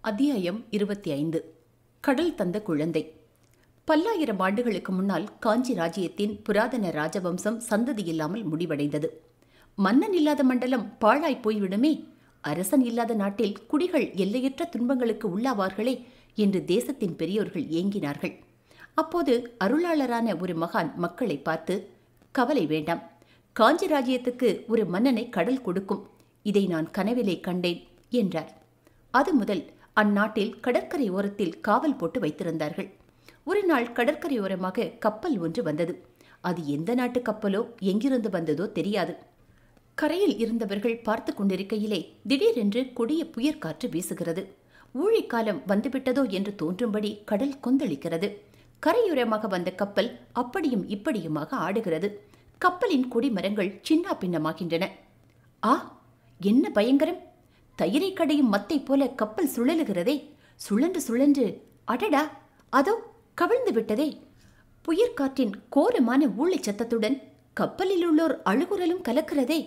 அத்தியாயம் இருபத்தி ஐந்து கடல் தந்த குழந்தை பல்லாயிரம் ஆண்டுகளுக்கு முன்னால் காஞ்சி ராஜ்யத்தின் புராதன ராஜவம்சம் சந்ததி இல்லாமல் முடிவடைந்தது மன்னன் இல்லாத மண்டலம் பாழாய் போய்விடுமே அரசன் இல்லாத நாட்டில் குடிகள் எல்லையற்ற துன்பங்களுக்கு உள்ளாவார்களே என்று தேசத்தின் பெரியோர்கள் ஏங்கினார்கள் அப்போது அருளாளரான ஒரு மகான் மக்களை பார்த்து கவலை வேண்டாம் காஞ்சி ராஜ்யத்துக்கு ஒரு மன்னனை கடல் கொடுக்கும் இதை நான் கனவிலே கண்டேன் என்றார் அது முதல் அந்நாட்டில் கடற்கரை ஓரத்தில் காவல் போட்டு வைத்திருந்தார்கள் ஒரு நாள் கடற்கரையோரமாக கப்பல் ஒன்று வந்தது அது எந்த நாட்டு கப்பலோ எங்கிருந்து வந்ததோ தெரியாது கரையில் இருந்தவர்கள் பார்த்து கொண்டிருக்கையிலே திடீரென்று கொடிய புயற்காற்று வீசுகிறது ஊழிக்காலம் வந்துவிட்டதோ என்று தோன்றும்படி கடல் கொந்தளிக்கிறது கரையோரமாக வந்த கப்பல் அப்படியும் இப்படியுமாக ஆடுகிறது கப்பலின் கொடிமரங்கள் சின்னா பின்னமாகின்றன ஆ என்ன பயங்கரம் தயிரை கடையும் மத்தை போல கப்பல் சுழலுகிறதே சுழன்று சுழன்று அடடா அதோ கவிழ்ந்து விட்டதே புயற்காற்றின் கோரமான ஊளைச் சத்தத்துடன் கப்பலில் உள்ளோர் அழுகுரலும் கலக்கிறதே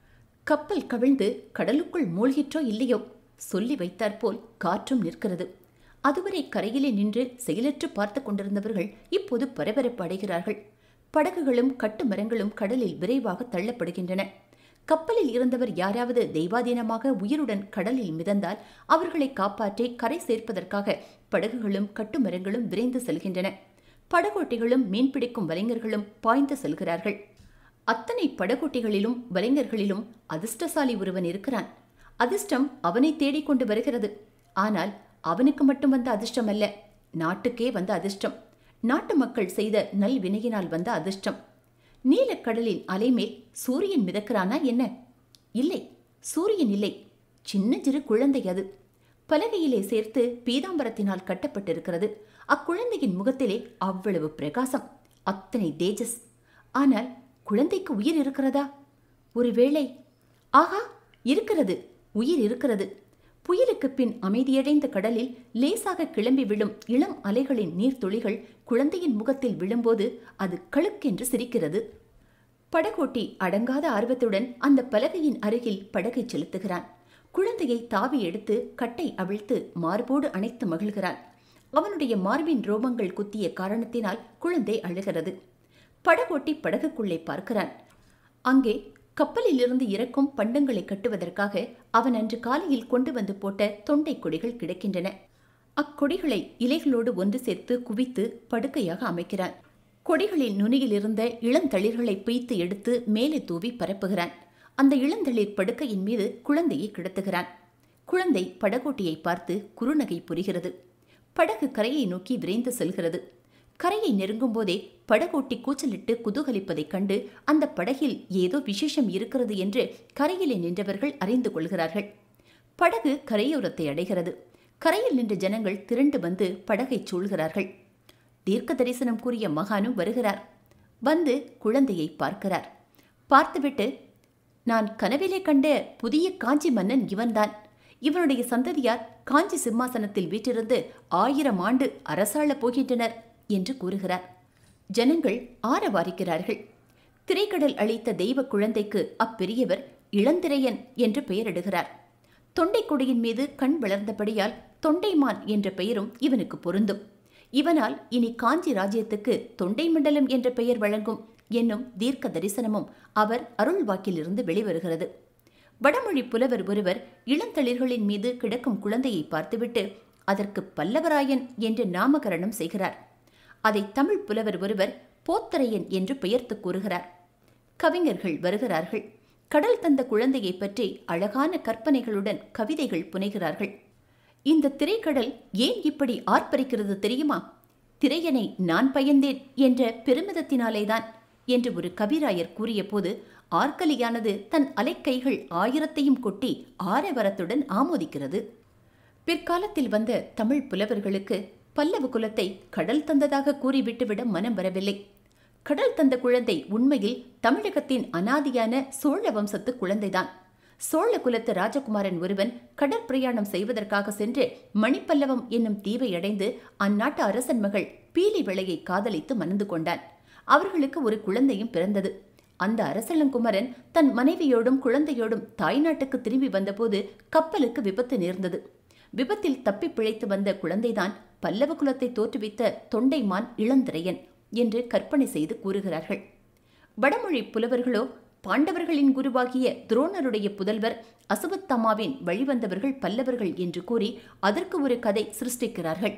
கப்பல் கவிழ்ந்து கடலுக்குள் மூழ்கிற்றோ இல்லையோ சொல்லி வைத்தாற்போல் காற்றும் நிற்கிறது அதுவரை கரையிலே நின்று செயலற்று பார்த்து கொண்டிருந்தவர்கள் இப்போது பரபரப்பு அடைகிறார்கள் படகுகளும் கட்டுமரங்களும் கடலில் விரைவாக தள்ளப்படுகின்றன கப்பலில் இருந்தவர் யாராவது தெய்வாதீனமாக உயிருடன் கடலில் மிதந்தால் அவர்களை காப்பாற்றி கரை சேர்ப்பதற்காக படகுகளும் கட்டுமரங்களும் விரைந்து செல்கின்றன படகோட்டிகளும் மீன்பிடிக்கும் வலைஞர்களும் பாய்ந்து செல்கிறார்கள் அத்தனை படகோட்டிகளிலும் வலைஞர்களிலும் அதிர்ஷ்டசாலி ஒருவன் இருக்கிறான் அதிர்ஷ்டம் அவனை தேடிக்கொண்டு வருகிறது ஆனால் அவனுக்கு மட்டும் வந்த அதிர்ஷ்டம் அல்ல நாட்டுக்கே வந்த அதிர்ஷ்டம் நாட்டு மக்கள் செய்த நல் வினையினால் வந்த அதிர்ஷ்டம் நீலக்கடலின் அலைமேல் சூரியன் மிதக்கிறானா என்ன இல்லை சூரியன் இல்லை சின்ன சிறு குழந்தை அது பலகையிலே சேர்த்து பீதாம்பரத்தினால் கட்டப்பட்டிருக்கிறது அக்குழந்தையின் முகத்திலே அவ்வளவு பிரகாசம் அத்தனை தேஜஸ் ஆனால் குழந்தைக்கு உயிர் இருக்கிறதா ஒருவேளை ஆகா இருக்கிறது உயிர் இருக்கிறது புயலுக்கு பின் அமைதியடைந்த கடலில் லேசாக கிளம்பி விழும் இளம் அலைகளின் நீர்த்துளிகள் குழந்தையின் முகத்தில் விழும்போது அது கழுக்கென்று சிரிக்கிறது படகோட்டி அடங்காத ஆர்வத்துடன் அந்த பலகையின் அருகில் படகை செலுத்துகிறான் குழந்தையை தாவி எடுத்து கட்டை அவிழ்த்து மார்போடு அணைத்து மகிழ்கிறான் அவனுடைய மார்பின் ரோமங்கள் குத்திய காரணத்தினால் குழந்தை அழுகிறது படகோட்டி படகுக்குள்ளே பார்க்கிறான் அங்கே கப்பலிலிருந்து இறக்கும் பண்டங்களை கட்டுவதற்காக அவன் அன்று காலையில் கொண்டு வந்து போட்ட தொண்டை கொடிகள் கிடக்கின்றன அக்கொடிகளை இலைகளோடு ஒன்று சேர்த்து குவித்து படுக்கையாக அமைக்கிறான் கொடிகளின் நுனியில் இருந்த இளந்தளிர்களை பிய்த்து எடுத்து மேலே தூவி பரப்புகிறான் அந்த இளந்தளிர் படுக்கையின் மீது குழந்தையை கிடத்துகிறான் குழந்தை படகோட்டியை பார்த்து குறுநகை புரிகிறது படகு கரையை நோக்கி விரைந்து செல்கிறது கரையை நெருங்கும் போதே படகோட்டி கூச்சலிட்டு குதூகலிப்பதைக் கண்டு அந்த படகில் ஏதோ விசேஷம் இருக்கிறது என்று கரையிலே நின்றவர்கள் அறிந்து கொள்கிறார்கள் படகு கரையோரத்தை அடைகிறது கரையில் நின்ற ஜனங்கள் திரண்டு வந்து படகைச் சூழ்கிறார்கள் தீர்க்க தரிசனம் கூறிய மகானும் வருகிறார் வந்து குழந்தையை பார்க்கிறார் பார்த்துவிட்டு நான் கனவிலே கண்ட புதிய காஞ்சி மன்னன் இவன்தான் இவனுடைய சந்ததியார் காஞ்சி சிம்மாசனத்தில் வீற்றிருந்து ஆயிரம் ஆண்டு அரசாளப் போகின்றனர் என்று கூறுகிறார் ஜனங்கள் ஆரவாரிக்கிறார்கள் திரைக்கடல் அளித்த தெய்வ குழந்தைக்கு அப்பெரியவர் இளந்திரையன் என்று பெயரிடுகிறார் தொண்டைக்கொடியின் மீது கண் வளர்ந்தபடியால் தொண்டைமான் என்ற பெயரும் இவனுக்கு பொருந்தும் இவனால் இனி காஞ்சி ராஜ்யத்துக்கு தொண்டை மண்டலம் என்ற பெயர் வழங்கும் என்னும் தீர்க்க தரிசனமும் அவர் அருள் வாக்கிலிருந்து வெளிவருகிறது வடமொழி புலவர் ஒருவர் இளந்தளிர்களின் மீது கிடக்கும் குழந்தையை பார்த்துவிட்டு அதற்கு பல்லவராயன் என்று நாமகரணம் செய்கிறார் அதை தமிழ் புலவர் ஒருவர் போத்தரையன் என்று பெயர்த்து கூறுகிறார் கவிஞர்கள் வருகிறார்கள் கடல் தந்த குழந்தையை பற்றி அழகான கற்பனைகளுடன் கவிதைகள் புனைகிறார்கள் இந்த திரைக்கடல் ஏன் இப்படி ஆர்ப்பரிக்கிறது தெரியுமா திரையனை நான் பயந்தேன் என்ற பெருமிதத்தினாலேதான் என்று ஒரு கவிராயர் கூறியபோது ஆர்க்கலியானது தன் அலைக்கைகள் ஆயிரத்தையும் கொட்டி ஆரவரத்துடன் ஆமோதிக்கிறது பிற்காலத்தில் வந்த தமிழ் புலவர்களுக்கு பல்லவ குலத்தை கடல் தந்ததாக கூறிவிட்டுவிட மனம் வரவில்லை கடல் தந்த குழந்தை உண்மையில் தமிழகத்தின் அனாதியான சோழ வம்சத்து குழந்தைதான் சோழ குலத்து ராஜகுமாரன் ஒருவன் கடற்பிரயாணம் செய்வதற்காக சென்று மணிப்பல்லவம் என்னும் தீவை அடைந்து அந்நாட்டு அரசன் மகள் பீலி விளையை காதலித்து மணந்து கொண்டான் அவர்களுக்கு ஒரு குழந்தையும் பிறந்தது அந்த அரசலங்குமரன் தன் மனைவியோடும் குழந்தையோடும் தாய்நாட்டுக்கு திரும்பி வந்தபோது கப்பலுக்கு விபத்து நேர்ந்தது விபத்தில் தப்பி பிழைத்து வந்த குழந்தைதான் பல்லவ குலத்தை தோற்றுவித்த தொண்டைமான் இளந்திரையன் என்று கற்பனை செய்து கூறுகிறார்கள் வடமொழி புலவர்களோ பாண்டவர்களின் குருவாகிய துரோணருடைய புதல்வர் அசுவத்தம்மாவின் வழிவந்தவர்கள் பல்லவர்கள் என்று கூறி அதற்கு ஒரு கதை சிருஷ்டிக்கிறார்கள்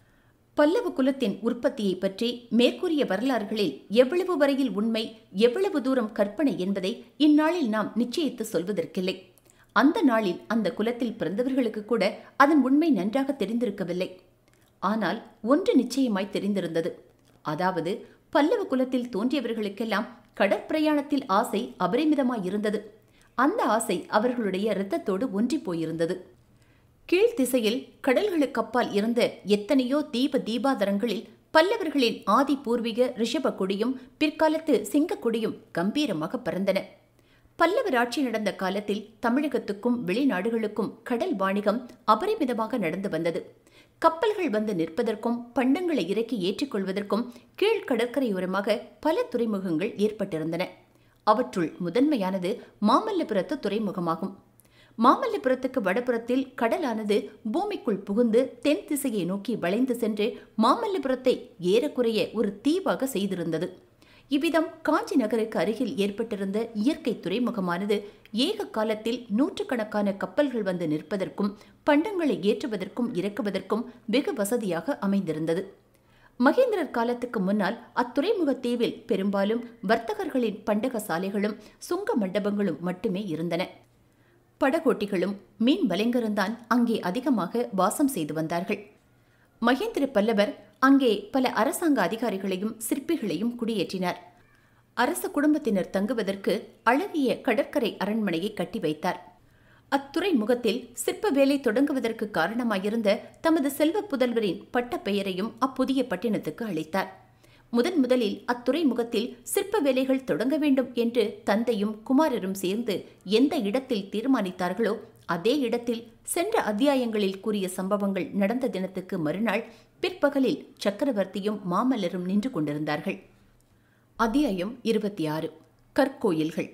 பல்லவ குலத்தின் உற்பத்தியை பற்றி மேற்கூறிய வரலாறுகளில் எவ்வளவு வரையில் உண்மை எவ்வளவு தூரம் கற்பனை என்பதை இந்நாளில் நாம் நிச்சயித்து சொல்வதற்கில்லை அந்த நாளில் அந்த குலத்தில் பிறந்தவர்களுக்கு கூட அதன் உண்மை நன்றாக தெரிந்திருக்கவில்லை ஆனால் ஒன்று நிச்சயமாய் தெரிந்திருந்தது அதாவது பல்லவ குலத்தில் தோன்றியவர்களுக்கெல்லாம் கடற்பிரயாணத்தில் ஆசை அபரிமிதமாய் இருந்தது அந்த ஆசை அவர்களுடைய இரத்தத்தோடு ஒன்றி போயிருந்தது கீழ்த்திசையில் கடல்களுக்கு அப்பால் இருந்த எத்தனையோ தீப தீபாதரங்களில் பல்லவர்களின் ஆதி பூர்வீக ரிஷப கொடியும் பிற்காலத்து சிங்க கொடியும் கம்பீரமாக பறந்தன பல்லவர் ஆட்சி நடந்த காலத்தில் தமிழகத்துக்கும் வெளிநாடுகளுக்கும் கடல் வாணிகம் அபரிமிதமாக நடந்து வந்தது கப்பல்கள் வந்து நிற்பதற்கும் பண்டங்களை இறக்கி ஏற்றிக்கொள்வதற்கும் கீழ் கடற்கரையோரமாக பல துறைமுகங்கள் ஏற்பட்டிருந்தன அவற்றுள் முதன்மையானது மாமல்லபுரத்து துறைமுகமாகும் மாமல்லபுரத்துக்கு வடபுறத்தில் கடலானது பூமிக்குள் புகுந்து தென் திசையை நோக்கி வளைந்து சென்று மாமல்லபுரத்தை ஏறக்குறைய ஒரு தீவாக செய்திருந்தது இவ்விதம் காஞ்சி நகருக்கு அருகில் ஏற்பட்டிருந்த இயற்கை துறைமுகமானது ஏக காலத்தில் நூற்றுக்கணக்கான கப்பல்கள் வந்து நிற்பதற்கும் பண்டங்களை ஏற்றுவதற்கும் இறக்குவதற்கும் வெகு வசதியாக அமைந்திருந்தது மகேந்திரர் காலத்துக்கு முன்னால் அத்துறைமுக தீவில் பெரும்பாலும் வர்த்தகர்களின் பண்டக சாலைகளும் சுங்க மண்டபங்களும் மட்டுமே இருந்தன படகோட்டிகளும் மீன் வலைஞருந்தான் அங்கே அதிகமாக வாசம் செய்து வந்தார்கள் மகேந்திர பல்லவர் அங்கே பல அரசாங்க அதிகாரிகளையும் சிற்பிகளையும் குடியேற்றினார் அரச குடும்பத்தினர் தங்குவதற்கு அழகிய கடற்கரை அரண்மனையை கட்டி வைத்தார் அத்துறை முகத்தில் சிற்ப வேலை தொடங்குவதற்கு காரணமாயிருந்த தமது செல்வ புதல்வரின் பட்ட பெயரையும் அப்புதிய பட்டினத்துக்கு அளித்தார் முதன் முதலில் அத்துறை முகத்தில் சிற்ப வேலைகள் தொடங்க வேண்டும் என்று தந்தையும் குமாரரும் சேர்ந்து எந்த இடத்தில் தீர்மானித்தார்களோ அதே இடத்தில் சென்ற அத்தியாயங்களில் கூறிய சம்பவங்கள் நடந்த தினத்துக்கு மறுநாள் பிற்பகலில் சக்கரவர்த்தியும் மாமல்லரும் நின்று கொண்டிருந்தார்கள் அத்தியாயம் இருபத்தி ஆறு கற்கோயில்கள்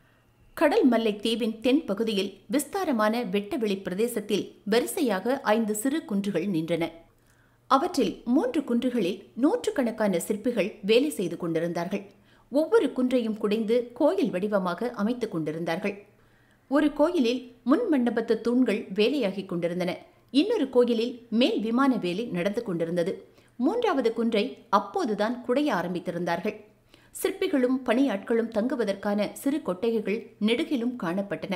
கடல் மல்லை தீவின் தென் பகுதியில் விஸ்தாரமான வெட்டவெளி பிரதேசத்தில் வரிசையாக ஐந்து சிறு குன்றுகள் நின்றன அவற்றில் மூன்று குன்றுகளில் நூற்றுக்கணக்கான சிற்பிகள் வேலை செய்து கொண்டிருந்தார்கள் ஒவ்வொரு குன்றையும் குடைந்து கோயில் வடிவமாக அமைத்துக் கொண்டிருந்தார்கள் ஒரு கோயிலில் முன் மண்டபத்து தூண்கள் வேலையாகிக் கொண்டிருந்தன இன்னொரு கோயிலில் மேல் விமான வேலை நடந்து கொண்டிருந்தது மூன்றாவது குன்றை அப்போதுதான் குடைய ஆரம்பித்திருந்தார்கள் சிற்பிகளும் பணியாட்களும் தங்குவதற்கான சிறு கொட்டகைகள் நெடுகிலும் காணப்பட்டன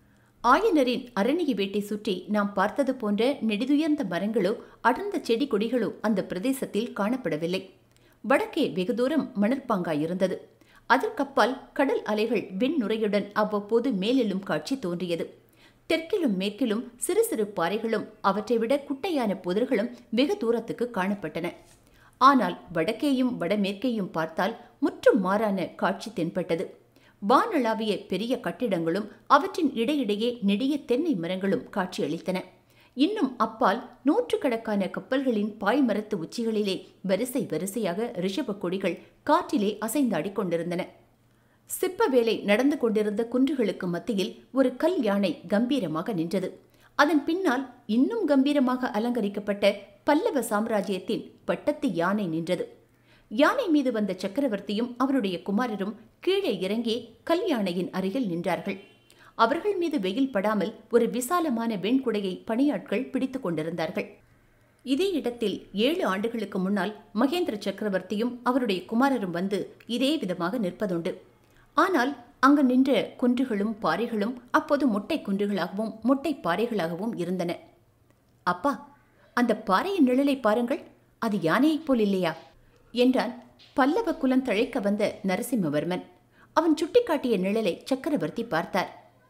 ஆயனரின் அரணிய வீட்டை சுற்றி நாம் பார்த்தது போன்ற நெடிதுயர்ந்த மரங்களோ அடர்ந்த செடி கொடிகளோ அந்த பிரதேசத்தில் காணப்படவில்லை வடக்கே வெகு தூரம் மணற்பாங்காயிருந்தது அதற்கப்பால் கடல் அலைகள் வெண்ணுரையுடன் அவ்வப்போது மேலெழும் காட்சி தோன்றியது தெற்கிலும் மேற்கிலும் சிறு சிறு பாறைகளும் அவற்றை விட குட்டையான புதர்களும் வெகு தூரத்துக்கு காணப்பட்டன ஆனால் வடக்கேயும் வடமேற்கேயும் பார்த்தால் முற்றும் மாறான காட்சி தென்பட்டது வானளாவிய பெரிய கட்டிடங்களும் அவற்றின் இடையிடையே நெடிய தென்னை மரங்களும் காட்சியளித்தன இன்னும் அப்பால் நூற்றுக்கணக்கான கப்பல்களின் பாய்மரத்து உச்சிகளிலே வரிசை வரிசையாக ரிஷப கொடிகள் காற்றிலே அசைந்தாடிக் கொண்டிருந்தன சிற்ப வேலை நடந்து கொண்டிருந்த குன்றுகளுக்கு மத்தியில் ஒரு கல் யானை கம்பீரமாக நின்றது அதன் பின்னால் இன்னும் கம்பீரமாக அலங்கரிக்கப்பட்ட பல்லவ சாம்ராஜ்யத்தின் பட்டத்து யானை நின்றது யானை மீது வந்த சக்கரவர்த்தியும் அவருடைய குமாரரும் கீழே இறங்கி கல் யானையின் அருகில் நின்றார்கள் அவர்கள் மீது வெயில் படாமல் ஒரு விசாலமான வெண்குடையை பணியாட்கள் பிடித்துக் கொண்டிருந்தார்கள் இதே இடத்தில் ஏழு ஆண்டுகளுக்கு முன்னால் மகேந்திர சக்கரவர்த்தியும் அவருடைய குமாரரும் வந்து இதே விதமாக நிற்பதுண்டு ஆனால் அங்கு நின்ற குன்றுகளும் பாறைகளும் அப்போது மொட்டை குன்றுகளாகவும் மொட்டை பாறைகளாகவும் இருந்தன அப்பா அந்த பாறையின் நிழலை பாருங்கள் அது யானையைப் போல் இல்லையா என்றான் பல்லவ குலம் தழைக்க வந்த நரசிம்மவர்மன் அவன் சுட்டிக்காட்டிய நிழலை சக்கரவர்த்தி பார்த்தார்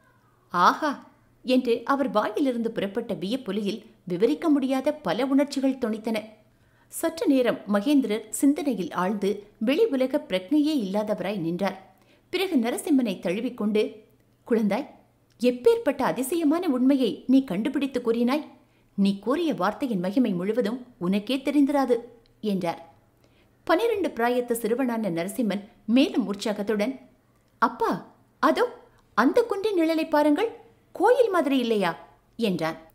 ஆஹா என்று அவர் வாயிலிருந்து புறப்பட்ட வியப்பொலியில் விவரிக்க முடியாத பல உணர்ச்சிகள் தொனித்தன சற்று நேரம் மகேந்திரர் சிந்தனையில் ஆழ்ந்து வெளி உலக பிரக்னையே இல்லாதவராய் நின்றார் பிறகு நரசிம்மனை தழுவிக்கொண்டு குழந்தாய் எப்பேற்பட்ட அதிசயமான உண்மையை நீ கண்டுபிடித்து கூறினாய் நீ கூறிய வார்த்தையின் மகிமை முழுவதும் உனக்கே தெரிந்திராது என்றார் பனிரெண்டு பிராயத்து சிறுவனான நரசிம்மன் மேலும் உற்சாகத்துடன் அப்பா அதோ அந்த குன்றின் நிழலை பாருங்கள் கோயில் மாதிரி இல்லையா என்றான்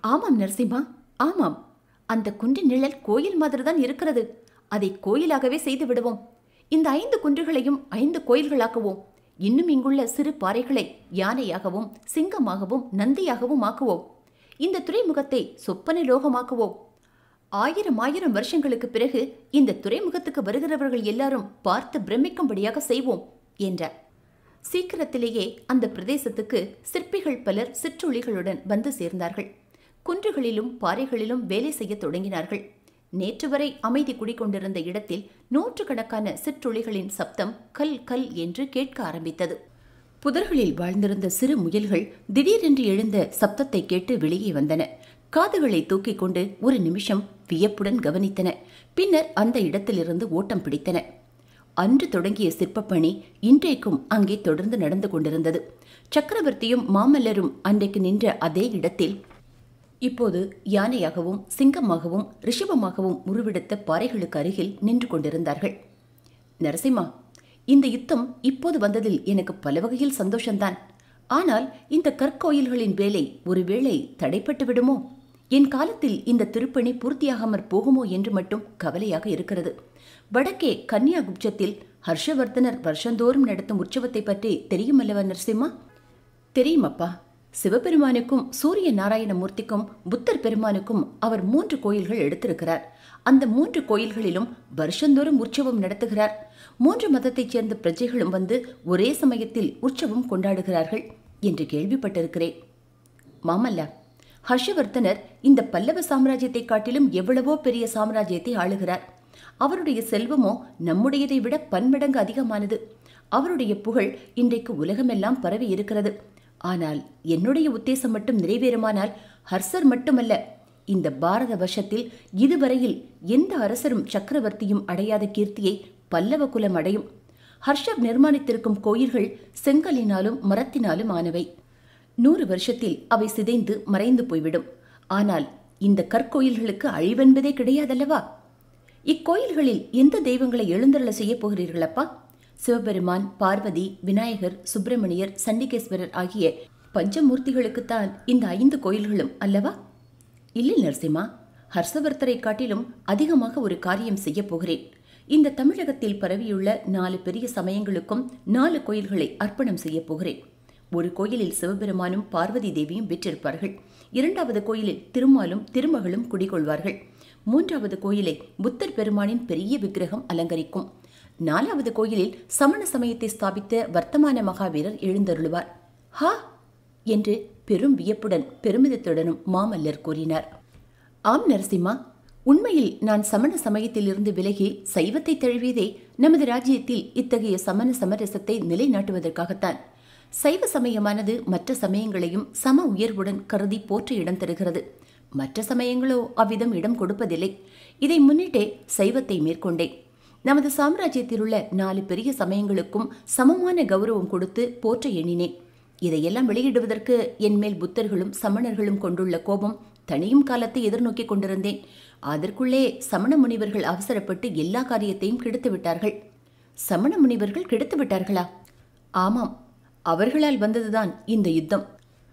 ஆமாம் நரசிம்மா ஆமாம் அந்த குன்றின் நிழல் கோயில் மாதிரிதான் இருக்கிறது அதை கோயிலாகவே செய்து விடுவோம் இந்த ஐந்து குன்றுகளையும் ஐந்து கோயில்களாக்குவோம் இன்னும் இங்குள்ள சிறு பாறைகளை யானையாகவும் சிங்கமாகவும் நந்தியாகவும் ஆக்குவோம் இந்த துறைமுகத்தை சொப்பன லோகமாக்குவோம் ஆயிரம் ஆயிரம் வருஷங்களுக்கு பிறகு இந்த துறைமுகத்துக்கு வருகிறவர்கள் எல்லாரும் பார்த்து பிரமிக்கும்படியாக செய்வோம் என்றார் சீக்கிரத்திலேயே அந்த பிரதேசத்துக்கு சிற்பிகள் பலர் சிற்றுளிகளுடன் வந்து சேர்ந்தார்கள் குன்றுகளிலும் பாறைகளிலும் வேலை செய்யத் தொடங்கினார்கள் நேற்று வரை அமைதி குடிக்கொண்டிருந்த இடத்தில் நூற்றுக்கணக்கான சிற்றுளிகளின் சப்தம் கல் கல் என்று கேட்க ஆரம்பித்தது புதர்களில் வாழ்ந்திருந்த சிறு முயல்கள் திடீரென்று எழுந்த சப்தத்தை கேட்டு வெளியே வந்தன காதுகளை தூக்கிக் கொண்டு ஒரு நிமிஷம் வியப்புடன் கவனித்தன பின்னர் அந்த இடத்திலிருந்து ஓட்டம் பிடித்தன அன்று தொடங்கிய சிற்பப்பணி இன்றைக்கும் அங்கே தொடர்ந்து நடந்து கொண்டிருந்தது சக்கரவர்த்தியும் மாமல்லரும் அன்றைக்கு நின்ற அதே இடத்தில் இப்போது யானையாகவும் சிங்கமாகவும் ரிஷபமாகவும் உருவெடுத்த பாறைகளுக்கு அருகில் நின்று கொண்டிருந்தார்கள் நரசிம்மா இந்த யுத்தம் இப்போது வந்ததில் எனக்கு பல வகையில் சந்தோஷம்தான் ஆனால் இந்த கற்கோயில்களின் வேலை ஒருவேளை தடைப்பட்டு விடுமோ என் காலத்தில் இந்த திருப்பணி பூர்த்தியாகாமற் போகுமோ என்று மட்டும் கவலையாக இருக்கிறது வடக்கே கன்னியாகுப்ஜத்தில் ஹர்ஷவர்தனர் வருஷந்தோறும் நடத்தும் உற்சவத்தை பற்றி தெரியுமல்லவா நரசிம்மா தெரியுமப்பா சிவபெருமானுக்கும் சூரிய நாராயணமூர்த்திக்கும் புத்தர் பெருமானுக்கும் அவர் மூன்று கோயில்கள் எடுத்திருக்கிறார் அந்த மூன்று கோயில்களிலும் வருஷந்தோறும் உற்சவம் நடத்துகிறார் மூன்று மதத்தைச் சேர்ந்த பிரஜைகளும் வந்து ஒரே சமயத்தில் உற்சவம் கொண்டாடுகிறார்கள் என்று கேள்விப்பட்டிருக்கிறேன் மாமல்லா ஹர்ஷவர்தனர் இந்த பல்லவ சாம்ராஜ்யத்தை காட்டிலும் எவ்வளவோ பெரிய சாம்ராஜ்யத்தை ஆளுகிறார் அவருடைய செல்வமோ நம்முடையதை விட பன்மடங்கு அதிகமானது அவருடைய புகழ் இன்றைக்கு உலகமெல்லாம் பரவி இருக்கிறது ஆனால் என்னுடைய உத்தேசம் மட்டும் நிறைவேறுமானால் ஹர்ஷர் மட்டுமல்ல இந்த பாரத வருஷத்தில் இதுவரையில் எந்த அரசரும் சக்கரவர்த்தியும் அடையாத கீர்த்தியை பல்லவ குலம் அடையும் ஹர்ஷர் நிர்மாணித்திருக்கும் கோயில்கள் செங்கலினாலும் மரத்தினாலும் ஆனவை நூறு வருஷத்தில் அவை சிதைந்து மறைந்து போய்விடும் ஆனால் இந்த கற்கோயில்களுக்கு அழிவென்பதே கிடையாதல்லவா இக்கோயில்களில் எந்த தெய்வங்களை எழுந்தருள செய்யப் போகிறீர்களப்பா சிவபெருமான் பார்வதி விநாயகர் சுப்பிரமணியர் சண்டிகேஸ்வரர் ஆகிய பஞ்சமூர்த்திகளுக்குத்தான் இந்த ஐந்து கோயில்களும் அல்லவா இல்லை நரசிம்மா ஹர்ஷவர்த்தரை காட்டிலும் அதிகமாக ஒரு காரியம் செய்யப் போகிறேன் இந்த தமிழகத்தில் பரவியுள்ள நாலு பெரிய சமயங்களுக்கும் நாலு கோயில்களை அர்ப்பணம் செய்யப் போகிறேன் ஒரு கோயிலில் சிவபெருமானும் பார்வதி தேவியும் விற்றிருப்பார்கள் இரண்டாவது கோயிலில் திருமாலும் திருமகளும் குடிகொள்வார்கள் மூன்றாவது கோயிலை புத்தர் பெருமானின் பெரிய விக்கிரகம் அலங்கரிக்கும் நாலாவது கோயிலில் சமண சமயத்தை ஸ்தாபித்த வர்த்தமான மகாவீரர் எழுந்தருளுவார் ஹா என்று பெரும் வியப்புடன் பெருமிதத்துடனும் மாமல்லர் கூறினார் ஆம் நரசிம்மா உண்மையில் நான் சமண சமயத்திலிருந்து விலகி சைவத்தை தழுவியதே நமது ராஜ்யத்தில் இத்தகைய சமண சமரசத்தை நிலைநாட்டுவதற்காகத்தான் சைவ சமயமானது மற்ற சமயங்களையும் சம உயர்வுடன் கருதி போற்ற இடம் தருகிறது மற்ற சமயங்களோ அவ்விதம் இடம் கொடுப்பதில்லை இதை முன்னிட்டே சைவத்தை மேற்கொண்டேன் நமது சாம்ராஜ்யத்தில் உள்ள நாலு பெரிய சமயங்களுக்கும் சமமான கௌரவம் கொடுத்து போற்ற எண்ணினேன் இதையெல்லாம் வெளியிடுவதற்கு என்மேல் புத்தர்களும் சமணர்களும் கொண்டுள்ள கோபம் தனியும் காலத்தை எதிர்நோக்கிக் கொண்டிருந்தேன் அதற்குள்ளே சமண முனிவர்கள் அவசரப்பட்டு எல்லா காரியத்தையும் கெடுத்து விட்டார்கள் சமண முனிவர்கள் கெடுத்து விட்டார்களா ஆமாம் அவர்களால் வந்ததுதான் இந்த யுத்தம்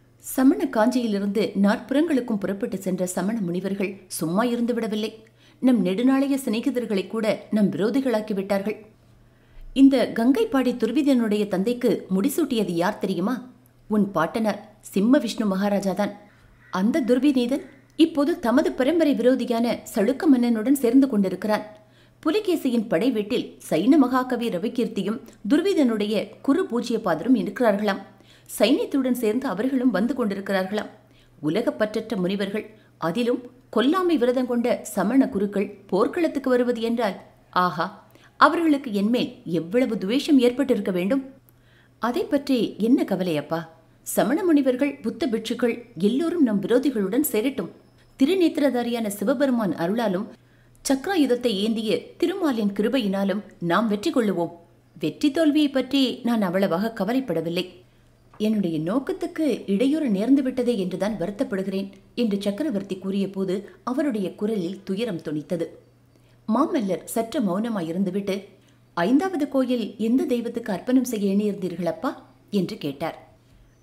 சமண காஞ்சியிலிருந்து நாற்புறங்களுக்கும் புறப்பட்டு சென்ற சமண முனிவர்கள் சும்மா இருந்து விடவில்லை நம் நெடுநாளைய சிநேகிதர்களை கூட நம் விரோதிகளாக்கி விட்டார்கள் இந்த கங்கைப்பாடி துர்விதனுடைய தந்தைக்கு முடிசூட்டியது யார் தெரியுமா உன் பாட்டனார் சிம்ம விஷ்ணு மகாராஜா தான் அந்த துர்விநீதன் இப்போது தமது பரம்பரை விரோதியான சளுக்க மன்னனுடன் சேர்ந்து கொண்டிருக்கிறான் புலிகேசியின் படை வீட்டில் சைன மகாகவி ரவிகீர்த்தியும் துர்விதனுடைய குரு பூஜ்யபாதரும் இருக்கிறார்களாம் சைன்யத்துடன் சேர்ந்து அவர்களும் வந்து கொண்டிருக்கிறார்களாம் உலகப்பற்றற்ற முனிவர்கள் அதிலும் கொல்லாமை விரதம் கொண்ட சமண குருக்கள் போர்க்களத்துக்கு வருவது என்றால் ஆஹா அவர்களுக்கு என்மேல் எவ்வளவு துவேஷம் ஏற்பட்டிருக்க வேண்டும் அதை பற்றி என்ன கவலையப்பா சமண முனிவர்கள் புத்த பிட்சுக்கள் எல்லோரும் நம் விரோதிகளுடன் சேரட்டும் திருநேத்திரதாரியான சிவபெருமான் அருளாலும் சக்ராயுதத்தை ஏந்திய திருமாலின் கிருபையினாலும் நாம் வெற்றி கொள்ளுவோம் வெற்றி தோல்வியை பற்றி நான் அவ்வளவாக கவலைப்படவில்லை என்னுடைய நோக்கத்துக்கு இடையூறு நேர்ந்து விட்டதே என்றுதான் வருத்தப்படுகிறேன் என்று சக்கரவர்த்தி கூறியபோது அவருடைய குரலில் துயரம் துணித்தது மாமல்லர் சற்று மௌனமாயிருந்துவிட்டு ஐந்தாவது கோயில் எந்த தெய்வத்துக்கு அர்ப்பணம் செய்ய எண்ணியிருந்தீர்களப்பா என்று கேட்டார்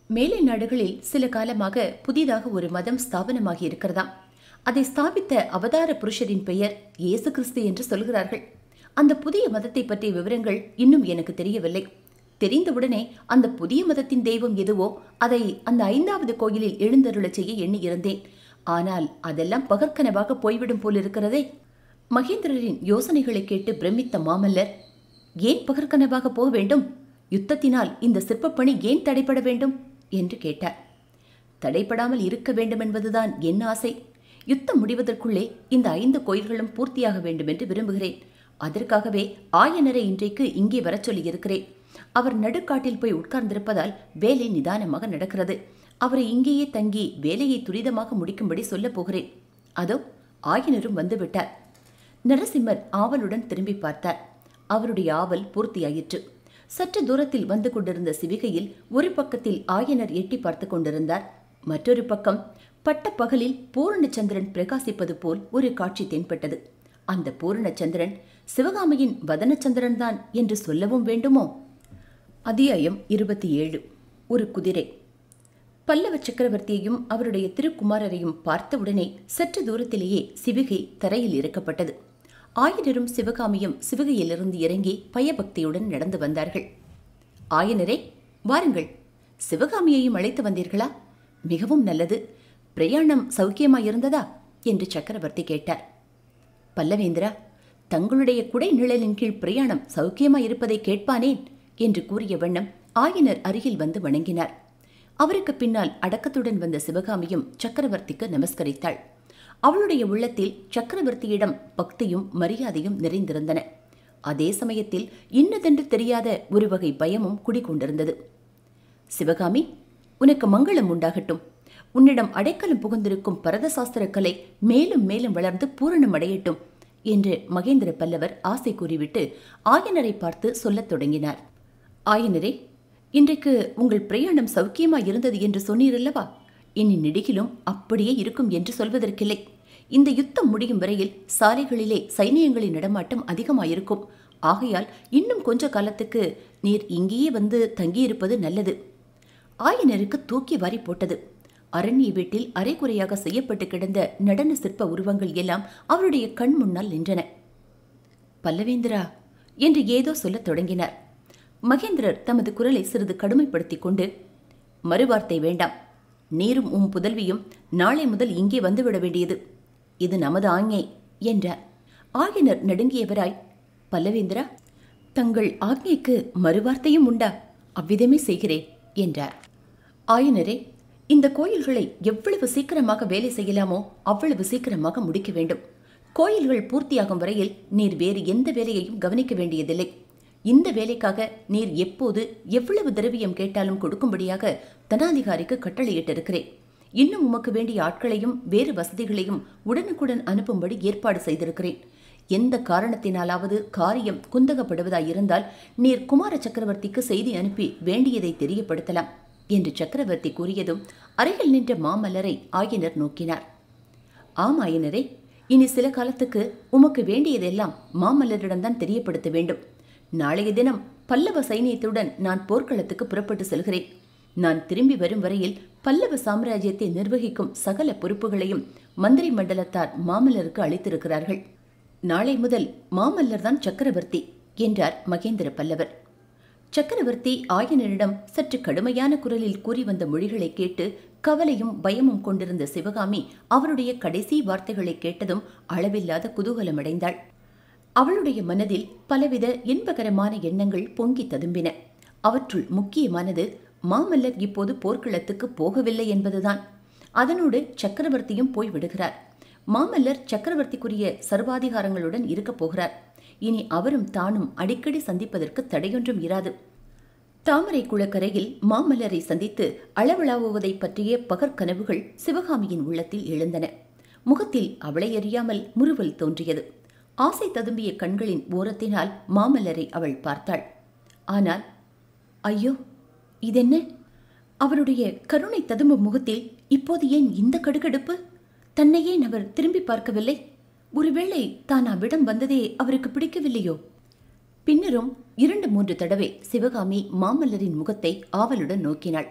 மேலை நாடுகளில் சில காலமாக புதிதாக ஒரு மதம் ஸ்தாபனமாகி இருக்கிறதாம் அதை ஸ்தாபித்த அவதார புருஷரின் பெயர் இயேசு கிறிஸ்து என்று சொல்கிறார்கள் அந்த புதிய மதத்தை பற்றிய விவரங்கள் இன்னும் எனக்கு தெரியவில்லை தெரிந்தவுடனே அந்த புதிய மதத்தின் தெய்வம் எதுவோ அதை அந்த ஐந்தாவது கோயிலில் எழுந்தருளச் செய்ய எண்ணியிருந்தேன் ஆனால் அதெல்லாம் பகற்கனவாக போய்விடும் போலிருக்கிறதே மகேந்திரரின் யோசனைகளை கேட்டு பிரமித்த மாமல்லர் ஏன் பகற்கனவாக போக வேண்டும் யுத்தத்தினால் இந்த சிற்பப்பணி ஏன் தடைப்பட வேண்டும் என்று கேட்டார் தடைப்படாமல் இருக்க வேண்டும் என்பதுதான் என் ஆசை யுத்தம் முடிவதற்குள்ளே இந்த ஐந்து கோயில்களும் பூர்த்தியாக வேண்டும் என்று விரும்புகிறேன் அதற்காகவே ஆயனரை இன்றைக்கு இங்கே வரச் சொல்லியிருக்கிறேன் அவர் நடுக்காட்டில் போய் உட்கார்ந்திருப்பதால் வேலை நிதானமாக நடக்கிறது அவரை இங்கேயே தங்கி வேலையை துரிதமாக முடிக்கும்படி சொல்லப் போகிறேன் அதோ ஆயனரும் வந்துவிட்டார் நரசிம்மர் ஆவலுடன் திரும்பி பார்த்தார் அவருடைய ஆவல் பூர்த்தியாயிற்று சற்று தூரத்தில் வந்து கொண்டிருந்த சிவிகையில் ஒரு பக்கத்தில் ஆயனர் எட்டி பார்த்து கொண்டிருந்தார் மற்றொரு பக்கம் பட்ட பகலில் பூரணச்சந்திரன் பிரகாசிப்பது போல் ஒரு காட்சி தென்பட்டது அந்த பூரணச்சந்திரன் சிவகாமியின் வதனச்சந்திரன் தான் என்று சொல்லவும் வேண்டுமோ அத்தியாயம் இருபத்தி ஏழு ஒரு குதிரை பல்லவ சக்கரவர்த்தியையும் அவருடைய திருக்குமாரரையும் பார்த்தவுடனே சற்று தூரத்திலேயே சிவிகை தரையில் இறக்கப்பட்டது ஆயனரும் சிவகாமியும் சிவகையிலிருந்து இறங்கி பயபக்தியுடன் நடந்து வந்தார்கள் ஆயனரே வாருங்கள் சிவகாமியையும் அழைத்து வந்தீர்களா மிகவும் நல்லது பிரயாணம் சௌக்கியமாயிருந்ததா என்று சக்கரவர்த்தி கேட்டார் பல்லவேந்திரா தங்களுடைய குடை நிழலின் கீழ் பிரயாணம் சௌக்கியமாயிருப்பதை கேட்பானேன் என்று கூறிய வண்ணம் ஆயனர் அருகில் வந்து வணங்கினார் அவருக்கு பின்னால் அடக்கத்துடன் வந்த சிவகாமியும் சக்கரவர்த்திக்கு நமஸ்கரித்தாள் அவளுடைய உள்ளத்தில் சக்கரவர்த்தியிடம் பக்தியும் மரியாதையும் நிறைந்திருந்தன அதே சமயத்தில் இன்னதென்று தெரியாத ஒரு வகை பயமும் குடிகொண்டிருந்தது சிவகாமி உனக்கு மங்களம் உண்டாகட்டும் உன்னிடம் அடைக்கலம் புகுந்திருக்கும் பரதசாஸ்திர கலை மேலும் மேலும் வளர்ந்து பூரணம் அடையட்டும் என்று மகேந்திர பல்லவர் ஆசை கூறிவிட்டு ஆயனரை பார்த்து சொல்லத் தொடங்கினார் ஆயனரே இன்றைக்கு உங்கள் பிரயாணம் சௌக்கியமா இருந்தது என்று சொன்னீரல்லவா இனி நெடுகிலும் அப்படியே இருக்கும் என்று சொல்வதற்கில்லை இந்த யுத்தம் முடியும் வரையில் சாலைகளிலே சைனியங்களின் நடமாட்டம் அதிகமாயிருக்கும் ஆகையால் இன்னும் கொஞ்ச காலத்துக்கு நீர் இங்கேயே வந்து தங்கியிருப்பது நல்லது ஆயனருக்கு தூக்கி வாரி போட்டது அரண்ய வீட்டில் அரைகுறையாக செய்யப்பட்டு கிடந்த நடன சிற்ப உருவங்கள் எல்லாம் அவருடைய கண் முன்னால் நின்றன பல்லவேந்திரா என்று ஏதோ சொல்லத் தொடங்கினார் மகேந்திரர் தமது குரலை சிறிது கடுமைப்படுத்திக் கொண்டு மறுவார்த்தை வேண்டாம் நீரும் உம் புதல்வியும் நாளை முதல் இங்கே வந்துவிட வேண்டியது இது நமது ஆஞ்ஞை என்றார் ஆயனர் நடுங்கியவராய் பல்லவேந்திரா தங்கள் ஆக்ஞைக்கு மறுவார்த்தையும் உண்டா அவ்விதமே செய்கிறேன் என்றார் ஆயனரே இந்த கோயில்களை எவ்வளவு சீக்கிரமாக வேலை செய்யலாமோ அவ்வளவு சீக்கிரமாக முடிக்க வேண்டும் கோயில்கள் பூர்த்தியாகும் வரையில் நீர் வேறு எந்த வேலையையும் கவனிக்க வேண்டியதில்லை இந்த வேலைக்காக நீர் எப்போது எவ்வளவு திரவியம் கேட்டாலும் கொடுக்கும்படியாக தனாதிகாரிக்கு கட்டளையிட்டிருக்கிறேன் இன்னும் உமக்கு வேண்டிய ஆட்களையும் வேறு வசதிகளையும் உடனுக்குடன் அனுப்பும்படி ஏற்பாடு செய்திருக்கிறேன் எந்த காரணத்தினாலாவது காரியம் குந்தகப்படுவதாயிருந்தால் நீர் குமார சக்கரவர்த்திக்கு செய்தி அனுப்பி வேண்டியதை தெரியப்படுத்தலாம் என்று சக்கரவர்த்தி கூறியதும் அருகில் நின்ற மாமல்லரை ஆயனர் நோக்கினார் ஆம் ஆயனரே இனி சில காலத்துக்கு உமக்கு வேண்டியதெல்லாம் மாமல்லரிடம்தான் தெரியப்படுத்த வேண்டும் நாளைய தினம் பல்லவ சைனியத்துடன் நான் போர்க்களத்துக்கு புறப்பட்டு செல்கிறேன் நான் திரும்பி வரும் வரையில் பல்லவ சாம்ராஜ்யத்தை நிர்வகிக்கும் சகல பொறுப்புகளையும் மந்திரி மண்டலத்தார் மாமல்லருக்கு அளித்திருக்கிறார்கள் நாளை முதல் மாமல்லர் தான் சக்கரவர்த்தி என்றார் மகேந்திர பல்லவர் சக்கரவர்த்தி ஆயனரிடம் சற்று கடுமையான குரலில் கூறி வந்த மொழிகளை கேட்டு கவலையும் பயமும் கொண்டிருந்த சிவகாமி அவருடைய கடைசி வார்த்தைகளை கேட்டதும் அளவில்லாத குதூகலமடைந்தாள் அவளுடைய மனதில் பலவித இன்பகரமான எண்ணங்கள் பொங்கி ததும்பின அவற்றுள் முக்கியமானது மாமல்லர் இப்போது போர்க்களத்துக்கு போகவில்லை என்பதுதான் அதனோடு சக்கரவர்த்தியும் போய் விடுகிறார் மாமல்லர் சக்கரவர்த்திக்குரிய சர்வாதிகாரங்களுடன் இருக்கப் போகிறார் இனி அவரும் தானும் அடிக்கடி சந்திப்பதற்கு தடையொன்றும் இராது தாமரை குளக்கரையில் மாமல்லரை சந்தித்து அளவளாவுவதை பற்றிய பகற்கனவுகள் சிவகாமியின் உள்ளத்தில் எழுந்தன முகத்தில் அவளை அறியாமல் முறுவல் தோன்றியது ஆசை ததும்பிய கண்களின் ஓரத்தினால் மாமல்லரை அவள் பார்த்தாள் ஆனால் ஐயோ இதென்ன அவருடைய கருணை ததும்பும் முகத்தில் இப்போது ஏன் இந்த கடுகடுப்பு தன்னை ஏன் அவர் திரும்பி பார்க்கவில்லை ஒருவேளை தான் அவ்விடம் வந்ததே அவருக்கு பிடிக்கவில்லையோ பின்னரும் இரண்டு மூன்று தடவை சிவகாமி மாமல்லரின் முகத்தை ஆவலுடன் நோக்கினாள்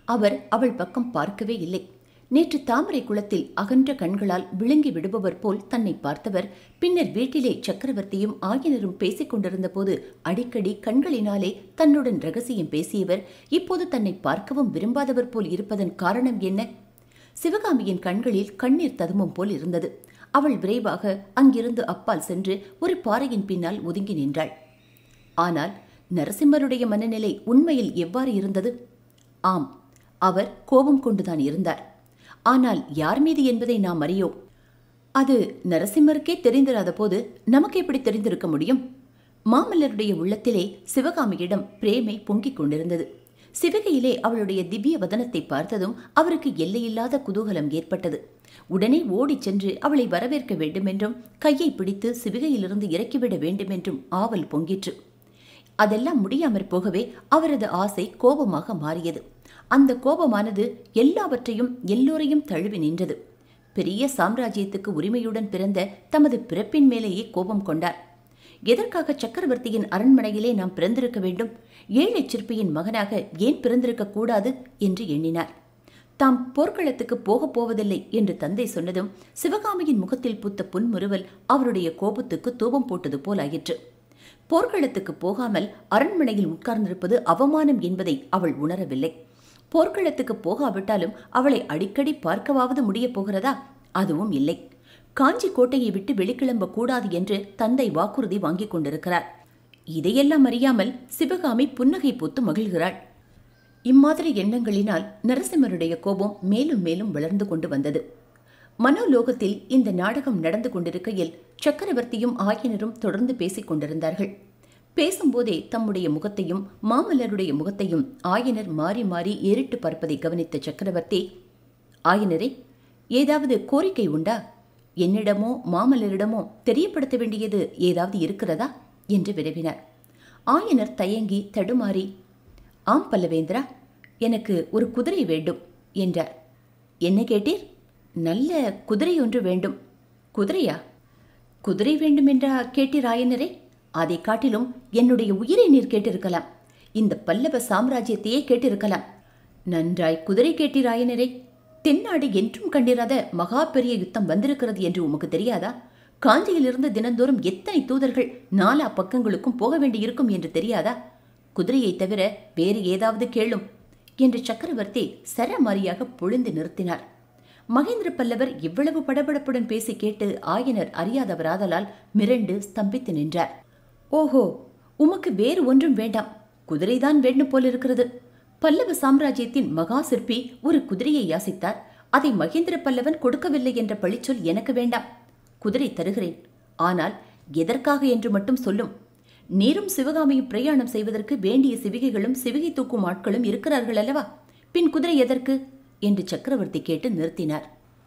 அவர் அவள் பக்கம் பார்க்கவே இல்லை நேற்று தாமரை குளத்தில் அகன்ற கண்களால் விழுங்கி விடுபவர் போல் தன்னை பார்த்தவர் பின்னர் வீட்டிலே சக்கரவர்த்தியும் ஆயனரும் பேசிக் கொண்டிருந்த போது அடிக்கடி கண்களினாலே தன்னுடன் ரகசியம் பேசியவர் இப்போது தன்னை பார்க்கவும் விரும்பாதவர் போல் இருப்பதன் காரணம் என்ன சிவகாமியின் கண்களில் கண்ணீர் ததும்பும் போல் இருந்தது அவள் விரைவாக அங்கிருந்து அப்பால் சென்று ஒரு பாறையின் பின்னால் ஒதுங்கி நின்றாள் ஆனால் நரசிம்மருடைய மனநிலை உண்மையில் எவ்வாறு இருந்தது ஆம் அவர் கோபம் கொண்டுதான் இருந்தார் ஆனால் யார் மீது என்பதை நாம் அறியோம் அது நரசிம்மருக்கே தெரிந்திராத போது நமக்கு எப்படி தெரிந்திருக்க முடியும் மாமல்லருடைய உள்ளத்திலே சிவகாமியிடம் பிரேமை பொங்கிக் கொண்டிருந்தது சிவகையிலே அவளுடைய திவ்ய வதனத்தை பார்த்ததும் அவருக்கு எல்லையில்லாத குதூகலம் ஏற்பட்டது உடனே ஓடிச் சென்று அவளை வரவேற்க வேண்டுமென்றும் கையை பிடித்து சிவிகையிலிருந்து இறக்கிவிட வேண்டுமென்றும் ஆவல் பொங்கிற்று அதெல்லாம் முடியாமற் போகவே அவரது ஆசை கோபமாக மாறியது அந்த கோபமானது எல்லாவற்றையும் எல்லோரையும் தழுவி நின்றது பெரிய சாம்ராஜ்யத்துக்கு உரிமையுடன் பிறந்த தமது பிறப்பின் மேலேயே கோபம் கொண்டார் எதற்காக சக்கரவர்த்தியின் அரண்மனையிலே நாம் பிறந்திருக்க வேண்டும் ஏழை சிற்பியின் மகனாக ஏன் பிறந்திருக்க கூடாது என்று எண்ணினார் தாம் போர்க்களத்துக்கு போகப் போவதில்லை என்று தந்தை சொன்னதும் சிவகாமியின் முகத்தில் பூத்த புன்முறுவல் அவருடைய கோபத்துக்கு தூபம் போட்டது போலாயிற்று போர்க்களத்துக்கு போகாமல் அரண்மனையில் உட்கார்ந்திருப்பது அவமானம் என்பதை அவள் உணரவில்லை போர்க்களத்துக்கு போகாவிட்டாலும் அவளை அடிக்கடி பார்க்கவாவது முடியப் போகிறதா அதுவும் இல்லை காஞ்சி கோட்டையை விட்டு வெளிக்கிளம்ப கூடாது என்று தந்தை வாக்குறுதி வாங்கிக் கொண்டிருக்கிறார் இதையெல்லாம் அறியாமல் சிவகாமி புன்னகை பூத்து மகிழ்கிறாள் இம்மாதிரி எண்ணங்களினால் நரசிம்மருடைய கோபம் மேலும் மேலும் வளர்ந்து கொண்டு வந்தது மனோலோகத்தில் இந்த நாடகம் நடந்து கொண்டிருக்கையில் சக்கரவர்த்தியும் ஆயனரும் தொடர்ந்து பேசிக் கொண்டிருந்தார்கள் பேசும்போதே தம்முடைய முகத்தையும் மாமல்லருடைய முகத்தையும் ஆயனர் மாறி மாறி ஏறிட்டு பார்ப்பதை கவனித்த சக்கரவர்த்தி ஆயனரே ஏதாவது கோரிக்கை உண்டா என்னிடமோ மாமல்லரிடமோ தெரியப்படுத்த வேண்டியது ஏதாவது இருக்கிறதா என்று வினவினார் ஆயனர் தயங்கி தடுமாறி ஆம் பல்லவேந்திரா எனக்கு ஒரு குதிரை வேண்டும் என்றார் என்ன கேட்டீர் நல்ல குதிரை ஒன்று வேண்டும் குதிரையா குதிரை வேண்டும் என்றா கேட்டீர் ஆயனரே அதை காட்டிலும் என்னுடைய உயிரை நீர் கேட்டிருக்கலாம் இந்த பல்லவ சாம்ராஜ்யத்தையே கேட்டிருக்கலாம் நன்றாய் குதிரை கேட்டீர் ஆயனரே தென்னாடு என்றும் கண்டிராத மகா பெரிய யுத்தம் வந்திருக்கிறது என்று உமக்கு தெரியாதா காஞ்சியிலிருந்து தினந்தோறும் எத்தனை தூதர்கள் நாலா பக்கங்களுக்கும் போக வேண்டியிருக்கும் என்று தெரியாதா குதிரையை தவிர வேறு ஏதாவது கேளும் என்று சக்கரவர்த்தி சரமாரியாக பொழிந்து நிறுத்தினார் மகேந்திர பல்லவர் இவ்வளவு படபடப்புடன் பேசி கேட்டு ஆயனர் அறியாதவராதலால் மிரண்டு ஸ்தம்பித்து நின்றார் ஓஹோ உமக்கு வேறு ஒன்றும் வேண்டாம் குதிரைதான் வேண்டும் போலிருக்கிறது பல்லவ சாம்ராஜ்யத்தின் மகா சிற்பி ஒரு குதிரையை யாசித்தார் அதை மகேந்திர பல்லவன் கொடுக்கவில்லை என்ற பழிச்சொல் எனக்கு வேண்டாம் குதிரை தருகிறேன் ஆனால் எதற்காக என்று மட்டும் சொல்லும் நீரும் சிவகாமியும் பிரயாணம் செய்வதற்கு வேண்டிய சிவிகைகளும் சிவிகை தூக்கும் ஆட்களும் இருக்கிறார்கள் அல்லவா பின் குதிரை எதற்கு என்று சக்கரவர்த்தி கேட்டு நிறுத்தினார்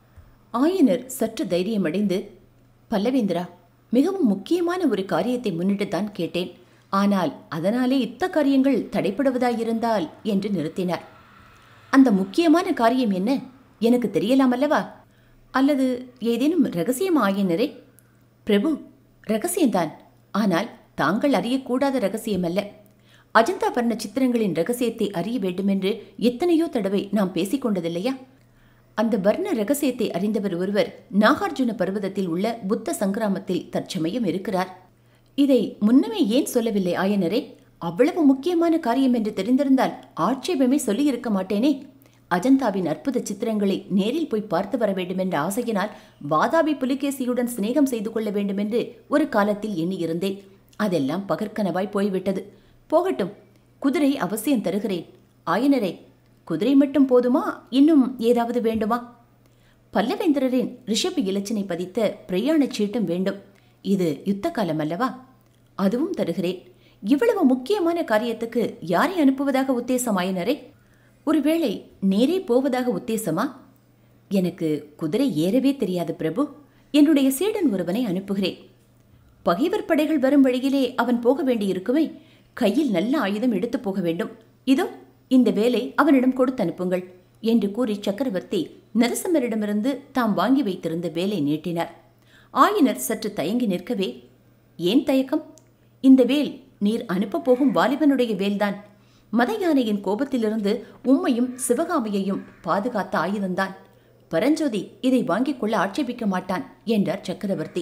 ஆயனர் சற்று தைரியமடைந்து பல்லவேந்திரா மிகவும் முக்கியமான ஒரு காரியத்தை முன்னிட்டுத்தான் கேட்டேன் ஆனால் அதனாலே இத்த காரியங்கள் தடைப்படுவதாயிருந்தால் என்று நிறுத்தினார் அந்த முக்கியமான காரியம் என்ன எனக்கு தெரியலாம் அல்லவா அல்லது ஏதேனும் ரகசியம் ஆயனரே பிரபு ரகசியம்தான் ஆனால் தாங்கள் அறியக்கூடாத ரகசியம் அல்ல அஜந்தா வர்ண சித்திரங்களின் ரகசியத்தை அறிய வேண்டுமென்று எத்தனையோ தடவை நாம் பேசிக் கொண்டதில்லையா அந்த வர்ண ரகசியத்தை அறிந்தவர் ஒருவர் நாகார்ஜுன பர்வதத்தில் உள்ள புத்த சங்கிராமத்தில் தற்சமயம் இருக்கிறார் இதை முன்னமே ஏன் சொல்லவில்லை ஆயனரே அவ்வளவு முக்கியமான காரியம் என்று தெரிந்திருந்தால் ஆட்சேபமே சொல்லியிருக்க மாட்டேனே அஜந்தாவின் அற்புத சித்திரங்களை நேரில் போய் பார்த்து வர வேண்டுமென்ற ஆசையினால் வாதாபி புலிகேசியுடன் சிநேகம் செய்து கொள்ள வேண்டுமென்று ஒரு காலத்தில் எண்ணியிருந்தேன் அதெல்லாம் பகற்கனவாய் போய்விட்டது போகட்டும் குதிரை அவசியம் தருகிறேன் ஆயனரே குதிரை மட்டும் போதுமா இன்னும் ஏதாவது வேண்டுமா பல்லவேந்திரரின் ரிஷப இலச்சினை பதித்த பிரயாணச் சீட்டும் வேண்டும் இது யுத்த காலம் அல்லவா அதுவும் தருகிறேன் இவ்வளவு முக்கியமான காரியத்துக்கு யாரை அனுப்புவதாக உத்தேசம் ஆயனரே ஒருவேளை நேரே போவதாக உத்தேசமா எனக்கு குதிரை ஏறவே தெரியாது பிரபு என்னுடைய சீடன் ஒருவனை அனுப்புகிறேன் பகைவர் படைகள் வரும் வழியிலே அவன் போக வேண்டியிருக்குமே கையில் நல்ல ஆயுதம் எடுத்து போக வேண்டும் இதோ இந்த வேலை அவனிடம் கொடுத்து அனுப்புங்கள் என்று கூறி சக்கரவர்த்தி நரசிம்மரிடமிருந்து தாம் வாங்கி வைத்திருந்த வேலை நீட்டினார் ஆயனர் சற்று தயங்கி நிற்கவே ஏன் தயக்கம் இந்த வேல் நீர் அனுப்பப் போகும் வாலிபனுடைய வேல்தான் மத யானையின் கோபத்திலிருந்து உம்மையும் சிவகாமியையும் பாதுகாத்த ஆயுதம்தான் பரஞ்சோதி இதை வாங்கிக் கொள்ள ஆட்சேபிக்க மாட்டான் என்றார் சக்கரவர்த்தி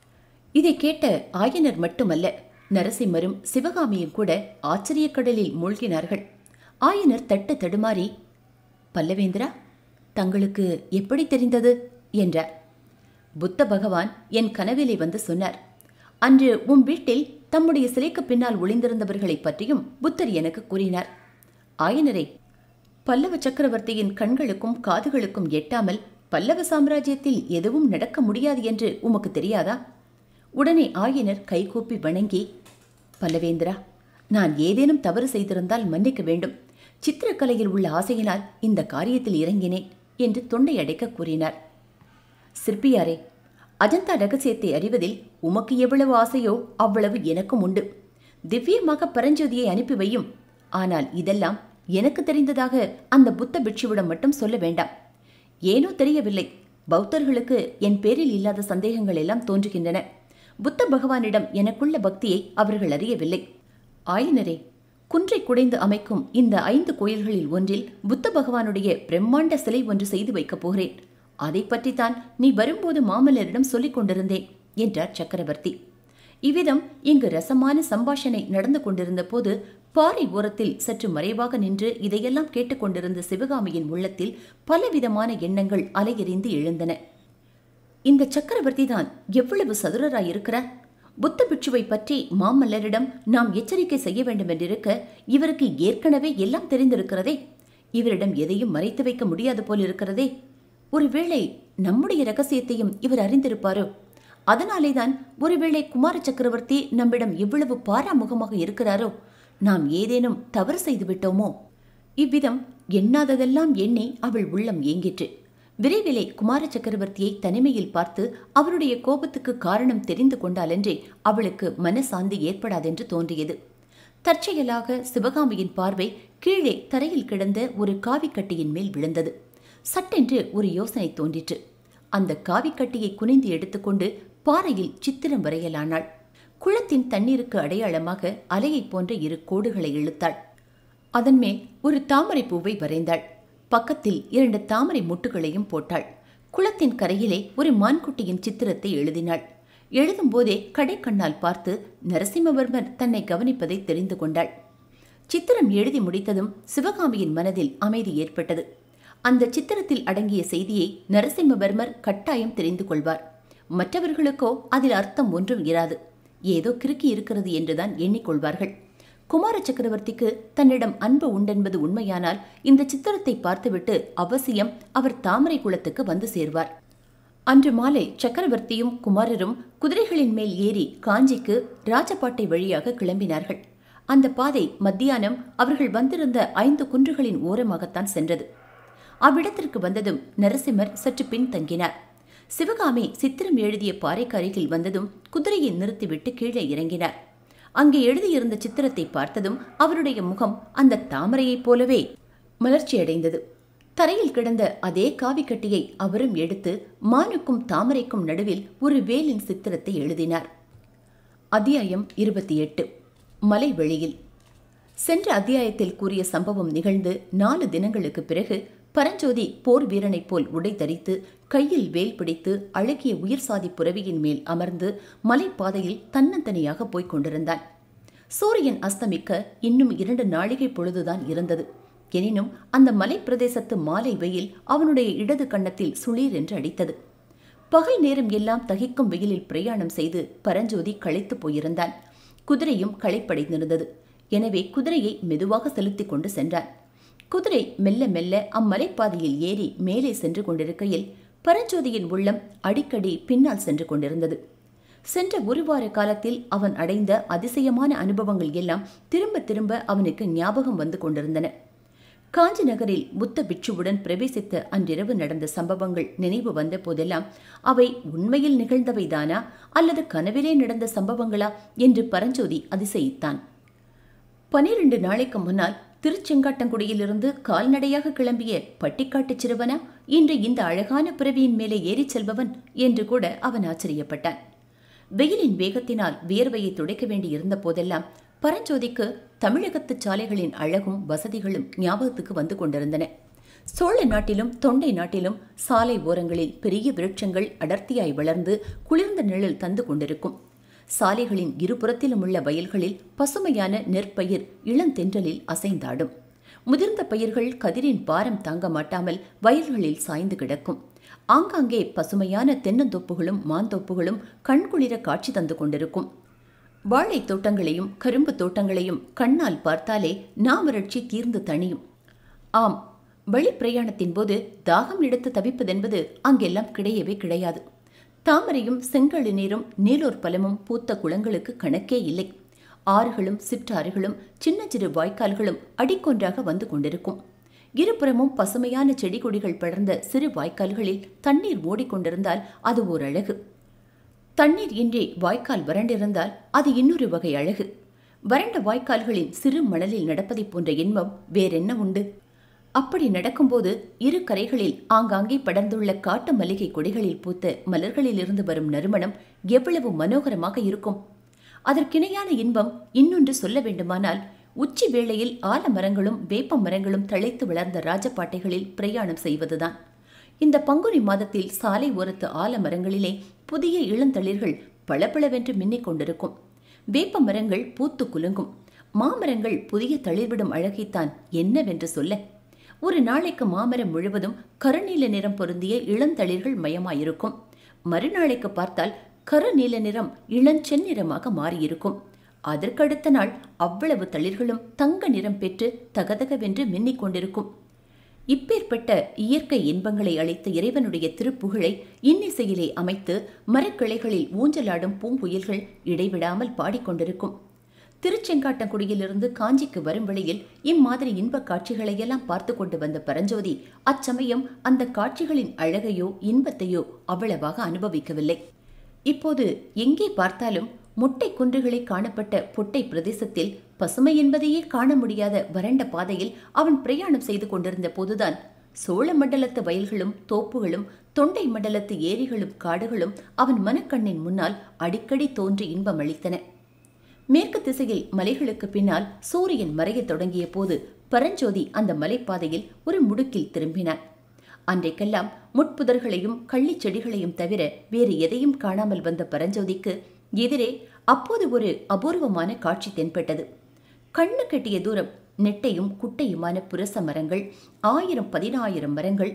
இதை கேட்ட ஆயனர் மட்டுமல்ல நரசிம்மரும் சிவகாமியும் கூட ஆச்சரியக் கடலில் மூழ்கினார்கள் ஆயனர் தட்டு தடுமாறி பல்லவேந்திரா தங்களுக்கு எப்படி தெரிந்தது என்றார் புத்த பகவான் என் கனவிலே வந்து சொன்னார் அன்று உன் வீட்டில் தம்முடைய சிலைக்கு பின்னால் ஒளிந்திருந்தவர்களைப் பற்றியும் புத்தர் எனக்கு கூறினார் ஆயனரே பல்லவ சக்கரவர்த்தியின் கண்களுக்கும் காதுகளுக்கும் எட்டாமல் பல்லவ சாம்ராஜ்யத்தில் எதுவும் நடக்க முடியாது என்று உமக்கு தெரியாதா உடனே ஆயனர் கைகூப்பி வணங்கி பல்லவேந்திரா நான் ஏதேனும் தவறு செய்திருந்தால் மன்னிக்க வேண்டும் சித்திரக்கலையில் உள்ள ஆசையினால் இந்த காரியத்தில் இறங்கினேன் என்று தொண்டை அடைக்க கூறினார் சிற்பியாரே அஜந்தா ரகசியத்தை அறிவதில் உமக்கு எவ்வளவு ஆசையோ அவ்வளவு எனக்கும் உண்டு திவ்யமாக பரஞ்சோதியை அனுப்பி வையும் ஆனால் இதெல்லாம் எனக்கு தெரிந்ததாக அந்த புத்த பிட்சுவிடம் மட்டும் சொல்ல வேண்டாம் ஏனோ தெரியவில்லை பௌத்தர்களுக்கு என் பேரில் இல்லாத சந்தேகங்கள் எல்லாம் தோன்றுகின்றன புத்த பகவானிடம் எனக்குள்ள பக்தியை அவர்கள் அறியவில்லை ஆயினரே குன்றை குடைந்து அமைக்கும் இந்த ஐந்து கோயில்களில் ஒன்றில் புத்த பகவானுடைய பிரம்மாண்ட சிலை ஒன்று செய்து வைக்கப் போகிறேன் அதை பற்றித்தான் நீ வரும்போது மாமல்லரிடம் சொல்லிக் கொண்டிருந்தேன் என்றார் சக்கரவர்த்தி இவ்விதம் இங்கு ரசமான சம்பாஷணை நடந்து கொண்டிருந்த போது பாறை ஓரத்தில் சற்று மறைவாக நின்று இதையெல்லாம் கேட்டுக்கொண்டிருந்த சிவகாமியின் உள்ளத்தில் பலவிதமான எண்ணங்கள் அலையெறிந்து எழுந்தன இந்த சக்கரவர்த்தி தான் எவ்வளவு சதுரராயிருக்கிறார் புத்த பிட்சுவை பற்றி மாமல்லரிடம் நாம் எச்சரிக்கை செய்ய வேண்டும் என்றிருக்க இவருக்கு ஏற்கனவே எல்லாம் தெரிந்திருக்கிறதே இவரிடம் எதையும் மறைத்து வைக்க முடியாது போலிருக்கிறதே ஒருவேளை நம்முடைய ரகசியத்தையும் இவர் அறிந்திருப்பாரோ அதனாலேதான் ஒருவேளை குமார சக்கரவர்த்தி நம்மிடம் இவ்வளவு பாராமுகமாக இருக்கிறாரோ நாம் ஏதேனும் தவறு செய்து விட்டோமோ இவ்விதம் எண்ணாததெல்லாம் எண்ணி அவள் உள்ளம் ஏங்கிற்று விரைவிலே குமார சக்கரவர்த்தியை தனிமையில் பார்த்து அவருடைய கோபத்துக்கு காரணம் தெரிந்து கொண்டாலன்றே அவளுக்கு மனசாந்தி ஏற்படாதென்று தோன்றியது தற்செயலாக சிவகாமியின் பார்வை கீழே தரையில் கிடந்த ஒரு காவிக்கட்டியின் மேல் விழுந்தது சட்டென்று ஒரு யோசனை தோன்றிற்று அந்த காவிக்கட்டியை குனிந்து எடுத்துக்கொண்டு பாறையில் சித்திரம் வரையலானாள் குளத்தின் தண்ணீருக்கு அடையாளமாக அலையைப் போன்ற இரு கோடுகளை இழுத்தாள் அதன் மேல் ஒரு தாமரை பூவை வரைந்தாள் பக்கத்தில் இரண்டு தாமரை முட்டுகளையும் போட்டாள் குளத்தின் கரையிலே ஒரு மான்குட்டியின் சித்திரத்தை எழுதினாள் எழுதும்போதே கடைக்கண்ணால் பார்த்து நரசிம்மவர்மர் தன்னை கவனிப்பதை தெரிந்து கொண்டாள் சித்திரம் எழுதி முடித்ததும் சிவகாமியின் மனதில் அமைதி ஏற்பட்டது அந்த சித்திரத்தில் அடங்கிய செய்தியை நரசிம்மவர்மர் கட்டாயம் தெரிந்து கொள்வார் மற்றவர்களுக்கோ அதில் அர்த்தம் ஒன்றும் இராது ஏதோ கிறுக்கி இருக்கிறது என்றுதான் எண்ணிக்கொள்வார்கள் குமார சக்கரவர்த்திக்கு தன்னிடம் அன்பு உண்டென்பது உண்மையானால் இந்த சித்திரத்தை பார்த்துவிட்டு அவசியம் அவர் தாமரை குளத்துக்கு வந்து சேர்வார் அன்று மாலை சக்கரவர்த்தியும் குமாரரும் குதிரைகளின் மேல் ஏறி காஞ்சிக்கு ராஜபாட்டை வழியாக கிளம்பினார்கள் அந்த பாதை மத்தியானம் அவர்கள் வந்திருந்த ஐந்து குன்றுகளின் ஓரமாகத்தான் சென்றது அவ்விடத்திற்கு வந்ததும் நரசிம்மர் சற்று பின்தங்கினார் சிவகாமி சித்திரம் எழுதிய பாறைக்கு அருகில் வந்ததும் குதிரையை நிறுத்திவிட்டு கீழே இறங்கினார் அங்கே எழுதியிருந்த சித்திரத்தை பார்த்ததும் அவருடைய முகம் அந்த தாமரையைப் போலவே மலர்ச்சியடைந்தது தரையில் கிடந்த அதே காவிக்கட்டியை அவரும் எடுத்து மானுக்கும் தாமரைக்கும் நடுவில் ஒரு வேலின் சித்திரத்தை எழுதினார் அத்தியாயம் இருபத்தி எட்டு மலை வெளியில் சென்ற அத்தியாயத்தில் கூறிய சம்பவம் நிகழ்ந்து நாலு தினங்களுக்கு பிறகு பரஞ்சோதி போர் வீரனைப் போல் உடை தரித்து கையில் வேல் பிடித்து அழகிய உயிர் சாதி புறவியின் மேல் அமர்ந்து மலைப்பாதையில் தன்னந்தனியாக போய்க் கொண்டிருந்தான் சூரியன் அஸ்தமிக்க இன்னும் இரண்டு நாழிகை பொழுதுதான் இருந்தது எனினும் அந்த மலைப்பிரதேசத்து மாலை வெயில் அவனுடைய இடது கன்னத்தில் சுளீர் என்று அடித்தது பகல் நேரம் எல்லாம் தகிக்கும் வெயிலில் பிரயாணம் செய்து பரஞ்சோதி களைத்து போயிருந்தான் குதிரையும் களைப்படைந்திருந்தது எனவே குதிரையை மெதுவாக செலுத்திக் கொண்டு சென்றான் குதிரை மெல்ல மெல்ல அம்மலைப்பாதையில் ஏறி மேலே சென்று கொண்டிருக்கையில் பரஞ்சோதியின் உள்ளம் அடிக்கடி பின்னால் சென்று கொண்டிருந்தது சென்ற ஒரு வார காலத்தில் அவன் அடைந்த அதிசயமான அனுபவங்கள் எல்லாம் திரும்ப திரும்ப அவனுக்கு ஞாபகம் வந்து கொண்டிருந்தன காஞ்சி நகரில் புத்த பிட்சுவுடன் பிரவேசித்த அன்றிரவு நடந்த சம்பவங்கள் நினைவு வந்த போதெல்லாம் அவை உண்மையில் நிகழ்ந்தவைதானா அல்லது கனவிலே நடந்த சம்பவங்களா என்று பரஞ்சோதி அதிசயித்தான் பனிரெண்டு நாளைக்கு முன்னால் திருச்செங்காட்டங்குடியிலிருந்து கால்நடையாக கிளம்பிய பட்டிக்காட்டுச் சிறுவனா இன்று இந்த அழகான பிறவியின் மேலே ஏறிச் செல்பவன் என்று கூட அவன் ஆச்சரியப்பட்டான் வெயிலின் வேகத்தினால் வியர்வையை துடைக்க வேண்டியிருந்த போதெல்லாம் பரஞ்சோதிக்கு தமிழகத்து சாலைகளின் அழகும் வசதிகளும் ஞாபகத்துக்கு வந்து கொண்டிருந்தன சோழ நாட்டிலும் தொண்டை நாட்டிலும் சாலை ஓரங்களில் பெரிய விருட்சங்கள் அடர்த்தியாய் வளர்ந்து குளிர்ந்த நிழல் தந்து கொண்டிருக்கும் சாலைகளின் இருபுறத்திலும் உள்ள வயல்களில் பசுமையான நெற்பயிர் இளந்தென்றலில் அசைந்தாடும் முதிர்ந்த பயிர்கள் கதிரின் பாரம் தாங்க மாட்டாமல் வயல்களில் சாய்ந்து கிடக்கும் ஆங்காங்கே பசுமையான தென்னந்தோப்புகளும் மாந்தோப்புகளும் கண்குளிர காட்சி தந்து கொண்டிருக்கும் வாழைத் தோட்டங்களையும் கரும்பு தோட்டங்களையும் கண்ணால் பார்த்தாலே நாமரட்சி தீர்ந்து தணியும் ஆம் வழிப்பிரயாணத்தின் போது தாகம் எடுத்து தவிப்பதென்பது அங்கெல்லாம் கிடையவே கிடையாது தாமரையும் செங்கழு நீரும் நீலோர் பலமும் பூத்த குளங்களுக்கு கணக்கே இல்லை ஆறுகளும் சிற்றாறுகளும் சின்ன சிறு வாய்க்கால்களும் அடிக்கொன்றாக வந்து கொண்டிருக்கும் இருபுறமும் பசுமையான செடி கொடிகள் படர்ந்த சிறு வாய்க்கால்களில் தண்ணீர் ஓடிக்கொண்டிருந்தால் அது ஓர் அழகு தண்ணீர் இன்றி வாய்க்கால் வறண்டிருந்தால் அது இன்னொரு வகை அழகு வறண்ட வாய்க்கால்களின் சிறு மணலில் நடப்பதைப் போன்ற இன்பம் வேறென்ன உண்டு அப்படி நடக்கும்போது இரு கரைகளில் ஆங்காங்கே படர்ந்துள்ள காட்டு மல்லிகை கொடிகளில் பூத்த மலர்களிலிருந்து வரும் நறுமணம் எவ்வளவு மனோகரமாக இருக்கும் அதற்கிணையான இன்பம் இன்னொன்று சொல்ல வேண்டுமானால் உச்சி வேளையில் ஆலமரங்களும் வேப்ப மரங்களும் தழைத்து வளர்ந்த ராஜபாட்டைகளில் பிரயாணம் செய்வதுதான் இந்த பங்குனி மாதத்தில் சாலை ஓரத்து ஆலமரங்களிலே புதிய இளந்தளிர்கள் பளபளவென்று மின்னிக் கொண்டிருக்கும் வேப்ப மரங்கள் பூத்து குலுங்கும் மாமரங்கள் புதிய தளிர்விடும் அழகைத்தான் என்னவென்று சொல்ல ஒரு நாளைக்கு மாமரம் முழுவதும் கருநீல நிறம் பொருந்திய இளந்தளிர்கள் மயமாயிருக்கும் மறுநாளைக்கு பார்த்தால் கருநீல நிறம் இளஞ்செந்நிறமாக மாறியிருக்கும் அதற்கடுத்த நாள் அவ்வளவு தளிர்களும் தங்க நிறம் பெற்று தகதகவென்று மின்னிக் கொண்டிருக்கும் இப்பேற்பட்ட இயற்கை இன்பங்களை அளித்த இறைவனுடைய திருப்புகழை இன்னிசையிலே அமைத்து மரக்கிளைகளில் ஊஞ்சலாடும் பூங்குயில்கள் இடைவிடாமல் பாடிக்கொண்டிருக்கும் திருச்செங்காட்டங்குடியிலிருந்து காஞ்சிக்கு வரும் வழியில் இம்மாதிரி இன்பக் காட்சிகளையெல்லாம் பார்த்து கொண்டு வந்த பரஞ்சோதி அச்சமயம் அந்த காட்சிகளின் அழகையோ இன்பத்தையோ அவ்வளவாக அனுபவிக்கவில்லை இப்போது எங்கே பார்த்தாலும் முட்டை குன்றுகளை காணப்பட்ட பொட்டை பிரதேசத்தில் பசுமை என்பதையே காண முடியாத வறண்ட பாதையில் அவன் பிரயாணம் செய்து கொண்டிருந்த போதுதான் சோழ மண்டலத்து வயல்களும் தோப்புகளும் தொண்டை மண்டலத்து ஏரிகளும் காடுகளும் அவன் மனக்கண்ணின் முன்னால் அடிக்கடி தோன்றி இன்பம் அளித்தன மேற்கு திசையில் மலைகளுக்கு பின்னால் சூரியன் மறையத் தொடங்கிய போது பரஞ்சோதி அந்த மலைப்பாதையில் ஒரு முடுக்கில் திரும்பினான் அன்றைக்கெல்லாம் முட்புதர்களையும் கள்ளிச் செடிகளையும் தவிர வேறு எதையும் காணாமல் வந்த பரஞ்சோதிக்கு எதிரே அப்போது ஒரு அபூர்வமான காட்சி தென்பட்டது கண்ணு கெட்டிய தூரம் நெட்டையும் குட்டையுமான புரச மரங்கள் ஆயிரம் பதினாயிரம் மரங்கள்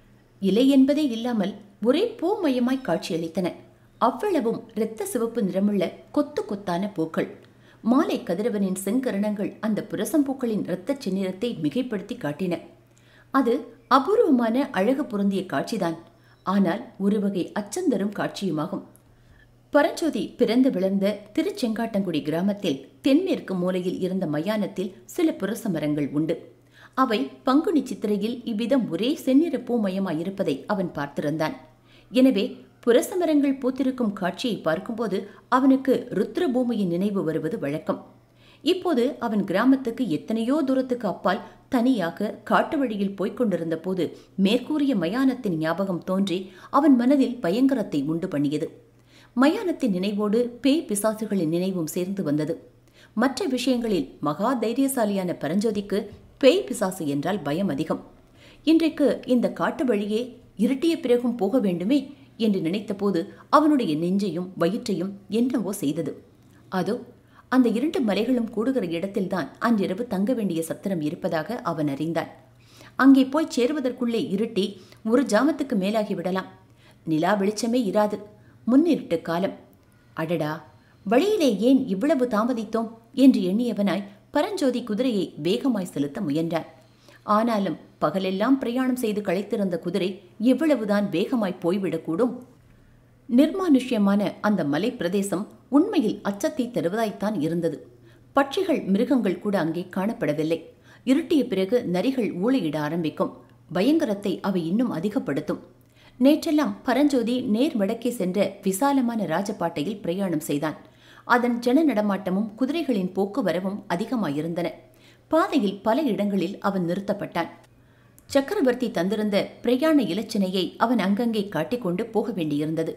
இலை என்பதே இல்லாமல் ஒரே பூமயமாய் காட்சியளித்தன அவ்வளவும் இரத்த சிவப்பு நிறமுள்ள கொத்து கொத்தான பூக்கள் மாலை கதிரவனின் செங்கரணங்கள் அந்த புரசம்பூக்களின் இரத்தச் செந்நிறத்தை மிகைப்படுத்தி காட்டின அது அபூர்வமான அழகு பொருந்திய காட்சிதான் ஆனால் ஒரு வகை அச்சந்தரும் காட்சியுமாகும் பரஞ்சோதி பிறந்து விளர்ந்த திருச்செங்காட்டங்குடி கிராமத்தில் தென்மேற்கு மூலையில் இருந்த மயானத்தில் சில புரச மரங்கள் உண்டு அவை பங்குனி சித்திரையில் இவ்விதம் ஒரே செந்நிற பூமயமாயிருப்பதை அவன் பார்த்திருந்தான் எனவே புரச மரங்கள் பூத்திருக்கும் காட்சியை பார்க்கும்போது அவனுக்கு ருத்ரபூமியின் நினைவு வருவது வழக்கம் இப்போது அவன் கிராமத்துக்கு எத்தனையோ தூரத்துக்கு அப்பால் தனியாக காட்டு வழியில் போய்க் கொண்டிருந்த போது மேற்கூறிய மயானத்தின் ஞாபகம் தோன்றி அவன் மனதில் பயங்கரத்தை உண்டு பண்ணியது மயானத்தின் நினைவோடு பேய் பிசாசுகளின் நினைவும் சேர்ந்து வந்தது மற்ற விஷயங்களில் மகா தைரியசாலியான பரஞ்சோதிக்கு பேய் பிசாசு என்றால் பயம் அதிகம் இன்றைக்கு இந்த காட்டு வழியே இருட்டிய பிறகும் போக வேண்டுமே என்று நினைத்தபோது அவனுடைய நெஞ்சையும் வயிற்றையும் என்னவோ செய்தது அதோ அந்த இரண்டு மலைகளும் கூடுகிற இடத்தில்தான் அன்றிரவு தங்க வேண்டிய சத்திரம் இருப்பதாக அவன் அறிந்தான் அங்கே போய் சேருவதற்குள்ளே இருட்டி ஒரு ஜாமத்துக்கு மேலாகி விடலாம் நிலா வெளிச்சமே இராது முன்னிருட்டு காலம் அடடா வழியிலே ஏன் இவ்வளவு தாமதித்தோம் என்று எண்ணியவனாய் பரஞ்சோதி குதிரையை வேகமாய் செலுத்த முயன்றான் ஆனாலும் பகலெல்லாம் பிரயாணம் செய்து களைத்திருந்த குதிரை எவ்வளவுதான் வேகமாய் போய்விடக்கூடும் நிர்மானுஷ்யமான அந்த மலை பிரதேசம் உண்மையில் அச்சத்தை தருவதாய்த்தான் இருந்தது பட்சிகள் மிருகங்கள் கூட அங்கே காணப்படவில்லை இருட்டிய பிறகு நரிகள் ஊளையிட ஆரம்பிக்கும் பயங்கரத்தை அவை இன்னும் அதிகப்படுத்தும் நேற்றெல்லாம் பரஞ்சோதி நேர் வடக்கே சென்ற விசாலமான ராஜபாட்டையில் பிரயாணம் செய்தான் அதன் ஜன நடமாட்டமும் குதிரைகளின் போக்குவரவும் அதிகமாயிருந்தன பாதையில் பல இடங்களில் அவன் நிறுத்தப்பட்டான் சக்கரவர்த்தி தந்திருந்த பிரயாண இலச்சினையை அவன் அங்கங்கே காட்டிக்கொண்டு போக வேண்டியிருந்தது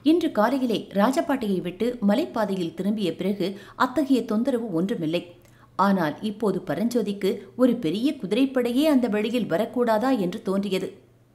இன்று காலையிலே ராஜபாட்டையை விட்டு மலைப்பாதையில் திரும்பிய பிறகு அத்தகைய தொந்தரவு ஒன்றுமில்லை ஆனால் இப்போது பரஞ்சோதிக்கு ஒரு பெரிய குதிரைப்படையே அந்த வழியில் வரக்கூடாதா என்று தோன்றியது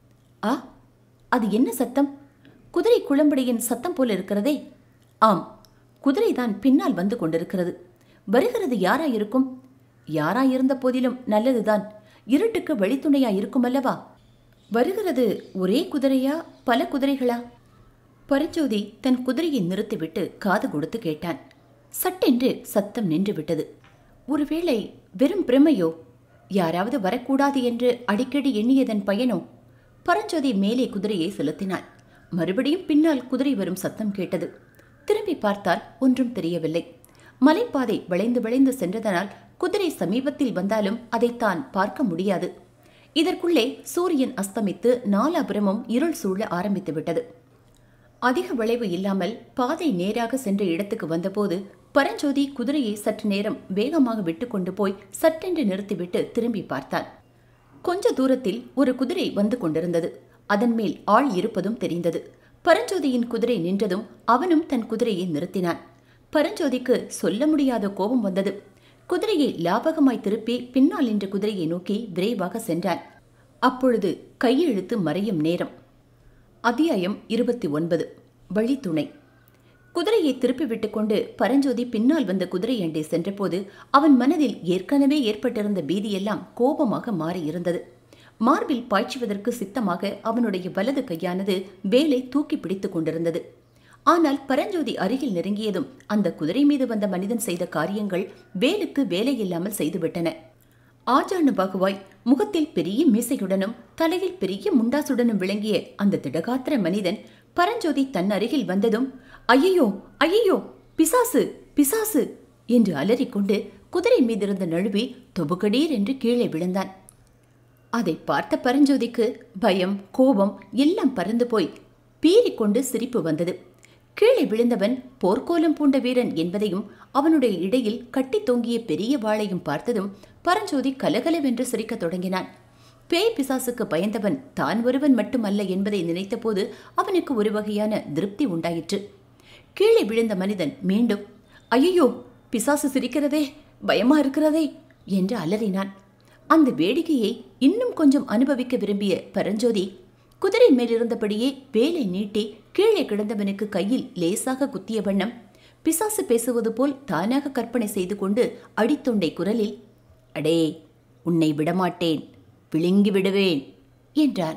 ஆ அது என்ன சத்தம் குதிரை குளம்படியின் சத்தம் போல இருக்கிறதே ஆம் குதிரைதான் பின்னால் வந்து கொண்டிருக்கிறது வருகிறது யாராயிருக்கும் யாராயிருந்த போதிலும் நல்லதுதான் இருட்டுக்கு வழித்துணையா இருக்கும் அல்லவா வருகிறது ஒரே குதிரையா பல குதிரைகளா பரஞ்சோதி தன் குதிரையை நிறுத்திவிட்டு காது கொடுத்து கேட்டான் சட்டென்று சத்தம் நின்று விட்டது ஒருவேளை வெறும் பிரமையோ யாராவது வரக்கூடாது என்று அடிக்கடி எண்ணியதன் பயனோ பரஞ்சோதி மேலே குதிரையை செலுத்தினான் மறுபடியும் பின்னால் குதிரை வரும் சத்தம் கேட்டது திரும்பி பார்த்தால் ஒன்றும் தெரியவில்லை மலைப்பாதை வளைந்து வளைந்து சென்றதனால் குதிரை சமீபத்தில் வந்தாலும் அதைத்தான் பார்க்க முடியாது இதற்குள்ளே சூரியன் அஸ்தமித்து நாலாபுரமும் இருள் சூழ ஆரம்பித்து விட்டது அதிக விளைவு இல்லாமல் பாதை நேராக சென்ற இடத்துக்கு வந்தபோது பரஞ்சோதி குதிரையை சற்று நேரம் வேகமாக விட்டுக்கொண்டு போய் சட்டென்று நிறுத்திவிட்டு திரும்பி பார்த்தான் கொஞ்ச தூரத்தில் ஒரு குதிரை வந்து கொண்டிருந்தது அதன் மேல் ஆள் இருப்பதும் தெரிந்தது பரஞ்சோதியின் குதிரை நின்றதும் அவனும் தன் குதிரையை நிறுத்தினான் பரஞ்சோதிக்கு சொல்ல முடியாத கோபம் வந்தது குதிரையை லாபகமாய் திருப்பி பின்னால் நின்ற குதிரையை நோக்கி விரைவாக சென்றான் அப்பொழுது கையெழுத்து மறையும் நேரம் அத்தியாயம் இருபத்தி ஒன்பது வழித்துணை குதிரையை திருப்பி விட்டுக்கொண்டு பரஞ்சோதி பின்னால் வந்த குதிரை அண்டை சென்றபோது அவன் மனதில் ஏற்கனவே ஏற்பட்டிருந்த பீதியெல்லாம் கோபமாக மாறியிருந்தது மார்பில் பாய்ச்சுவதற்கு சித்தமாக அவனுடைய வலது கையானது வேலை தூக்கி பிடித்துக் கொண்டிருந்தது ஆனால் பரஞ்சோதி அருகில் நெருங்கியதும் அந்த குதிரை மீது வந்த மனிதன் செய்த காரியங்கள் வேலுக்கு வேலையில்லாமல் செய்துவிட்டன ஆஜானு பாகுவாய் முகத்தில் பெரிய மீசையுடனும் தலையில் பெரிய முண்டாசுடனும் விளங்கிய அந்த திடகாத்திர மனிதன் பரஞ்சோதி தன் அருகில் வந்ததும் ஐயோ ஐயோ பிசாசு பிசாசு என்று அலறிக்கொண்டு குதிரை மீதிருந்த நழுவி தொபுகடீர் என்று கீழே விழுந்தான் அதை பார்த்த பரஞ்சோதிக்கு பயம் கோபம் எல்லாம் பறந்து போய் பீறிக்கொண்டு சிரிப்பு வந்தது கீழே விழுந்தவன் போர்க்கோலம் பூண்ட வீரன் என்பதையும் அவனுடைய இடையில் கட்டி தொங்கிய பெரிய வாளையும் பார்த்ததும் பரஞ்சோதி கலகலவென்று சிரிக்கத் தொடங்கினான் பேய் பிசாசுக்கு பயந்தவன் தான் ஒருவன் மட்டுமல்ல என்பதை நினைத்தபோது அவனுக்கு ஒரு வகையான திருப்தி உண்டாயிற்று கீழே விழுந்த மனிதன் மீண்டும் ஐயோ பிசாசு சிரிக்கிறதே பயமா இருக்கிறதே என்று அலறினான் அந்த வேடிக்கையை இன்னும் கொஞ்சம் அனுபவிக்க விரும்பிய பரஞ்சோதி குதிரை மேலிருந்தபடியே வேலை நீட்டி கீழே கிடந்தவனுக்கு கையில் லேசாக குத்திய வண்ணம் பிசாசு பேசுவது போல் தானாக கற்பனை செய்து கொண்டு அடித்தொண்டை குரலில் அடே உன்னை விடமாட்டேன் விழுங்கி விடுவேன் என்றான்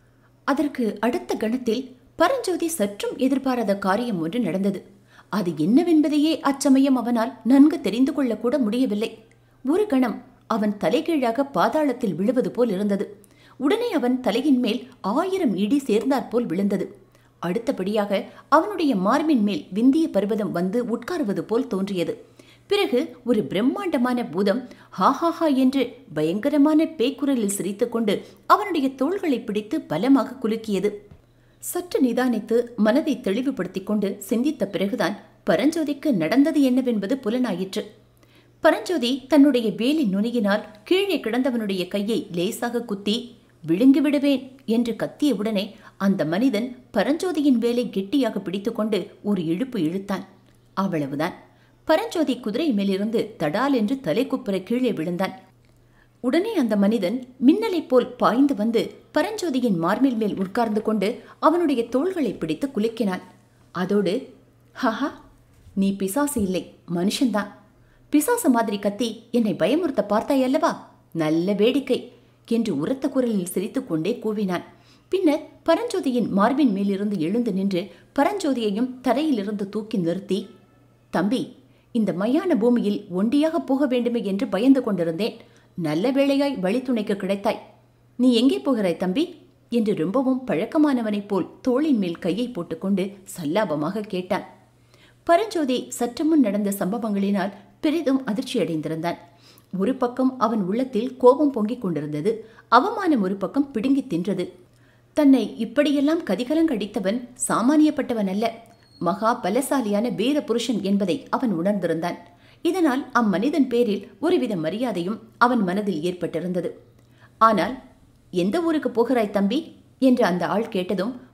அதற்கு அடுத்த கணத்தில் பரஞ்சோதி சற்றும் எதிர்பாராத காரியம் ஒன்று நடந்தது அது என்னவென்பதையே அச்சமயம் அவனால் நன்கு தெரிந்து கொள்ளக்கூட முடியவில்லை ஒரு கணம் அவன் தலைகீழாக பாதாளத்தில் விழுவது போல் இருந்தது உடனே அவன் தலையின் மேல் ஆயிரம் இடி சேர்ந்தாற்போல் விழுந்தது அடுத்தபடியாக அவனுடைய மார்பின் மேல் விந்திய பர்வதம் வந்து உட்காருவது போல் தோன்றியது பிறகு ஒரு பிரம்மாண்டமான பூதம் ஹாஹாஹா என்று பயங்கரமான பேய்க்குரலில் சிரித்துக்கொண்டு அவனுடைய தோள்களை பிடித்து பலமாக குலுக்கியது சற்று நிதானித்து மனதை தெளிவுபடுத்திக் கொண்டு சிந்தித்த பிறகுதான் பரஞ்சோதிக்கு நடந்தது என்னவென்பது புலனாயிற்று பரஞ்சோதி தன்னுடைய வேலின் நுனியினால் கீழே கிடந்தவனுடைய கையை லேசாக குத்தி விழுங்கி விடுவேன் என்று கத்தியவுடனே அந்த மனிதன் பரஞ்சோதியின் வேலை கெட்டியாக பிடித்துக்கொண்டு ஒரு இழுப்பு இழுத்தான் அவ்வளவுதான் பரஞ்சோதி குதிரை மேலிருந்து தடால் என்று தலை குப்புற கீழே விழுந்தான் உடனே அந்த மனிதன் மின்னலைப் போல் பாய்ந்து வந்து பரஞ்சோதியின் மார்பில் மேல் உட்கார்ந்து கொண்டு அவனுடைய தோள்களை பிடித்து குலுக்கினான் அதோடு ஹஹா நீ பிசாசு இல்லை மனுஷன்தான் பிசாசு மாதிரி கத்தி என்னை பயமுறுத்த பார்த்தாய் அல்லவா நல்ல வேடிக்கை என்று உரத்த குரலில் சிரித்துக்கொண்டே கூவினான் பின்னர் பரஞ்சோதியின் மார்பின் மேலிருந்து எழுந்து நின்று பரஞ்சோதியையும் தரையிலிருந்து தூக்கி நிறுத்தி தம்பி இந்த மயான பூமியில் ஒண்டியாக போக வேண்டுமே என்று பயந்து கொண்டிருந்தேன் நல்ல வேளையாய் வழித்துணைக்கு கிடைத்தாய் நீ எங்கே போகிறாய் தம்பி என்று ரொம்பவும் பழக்கமானவனைப் போல் தோளின் மேல் கையை போட்டுக்கொண்டு சல்லாபமாக கேட்டான் பரஞ்சோதி சற்று முன் நடந்த சம்பவங்களினால் பெரிதும் அதிர்ச்சியடைந்திருந்தான் ஒரு பக்கம் அவன் உள்ளத்தில் கோபம் பொங்கிக் கொண்டிருந்தது அவமானம் ஒரு பக்கம் பிடுங்கி தின்றது தன்னை இப்படியெல்லாம் கதிகலங்கடித்தவன் சாமானியப்பட்டவன் அல்ல மகா பலசாலியான வீர புருஷன் என்பதை அவன் உணர்ந்திருந்தான் இதனால் அம்மனிதன் பேரில் ஒருவித மரியாதையும் அவன் மனதில் ஏற்பட்டிருந்தது ஆனால் எந்த ஊருக்கு போகிறாய் தம்பி என்று அந்த ஆள் கேட்டதும்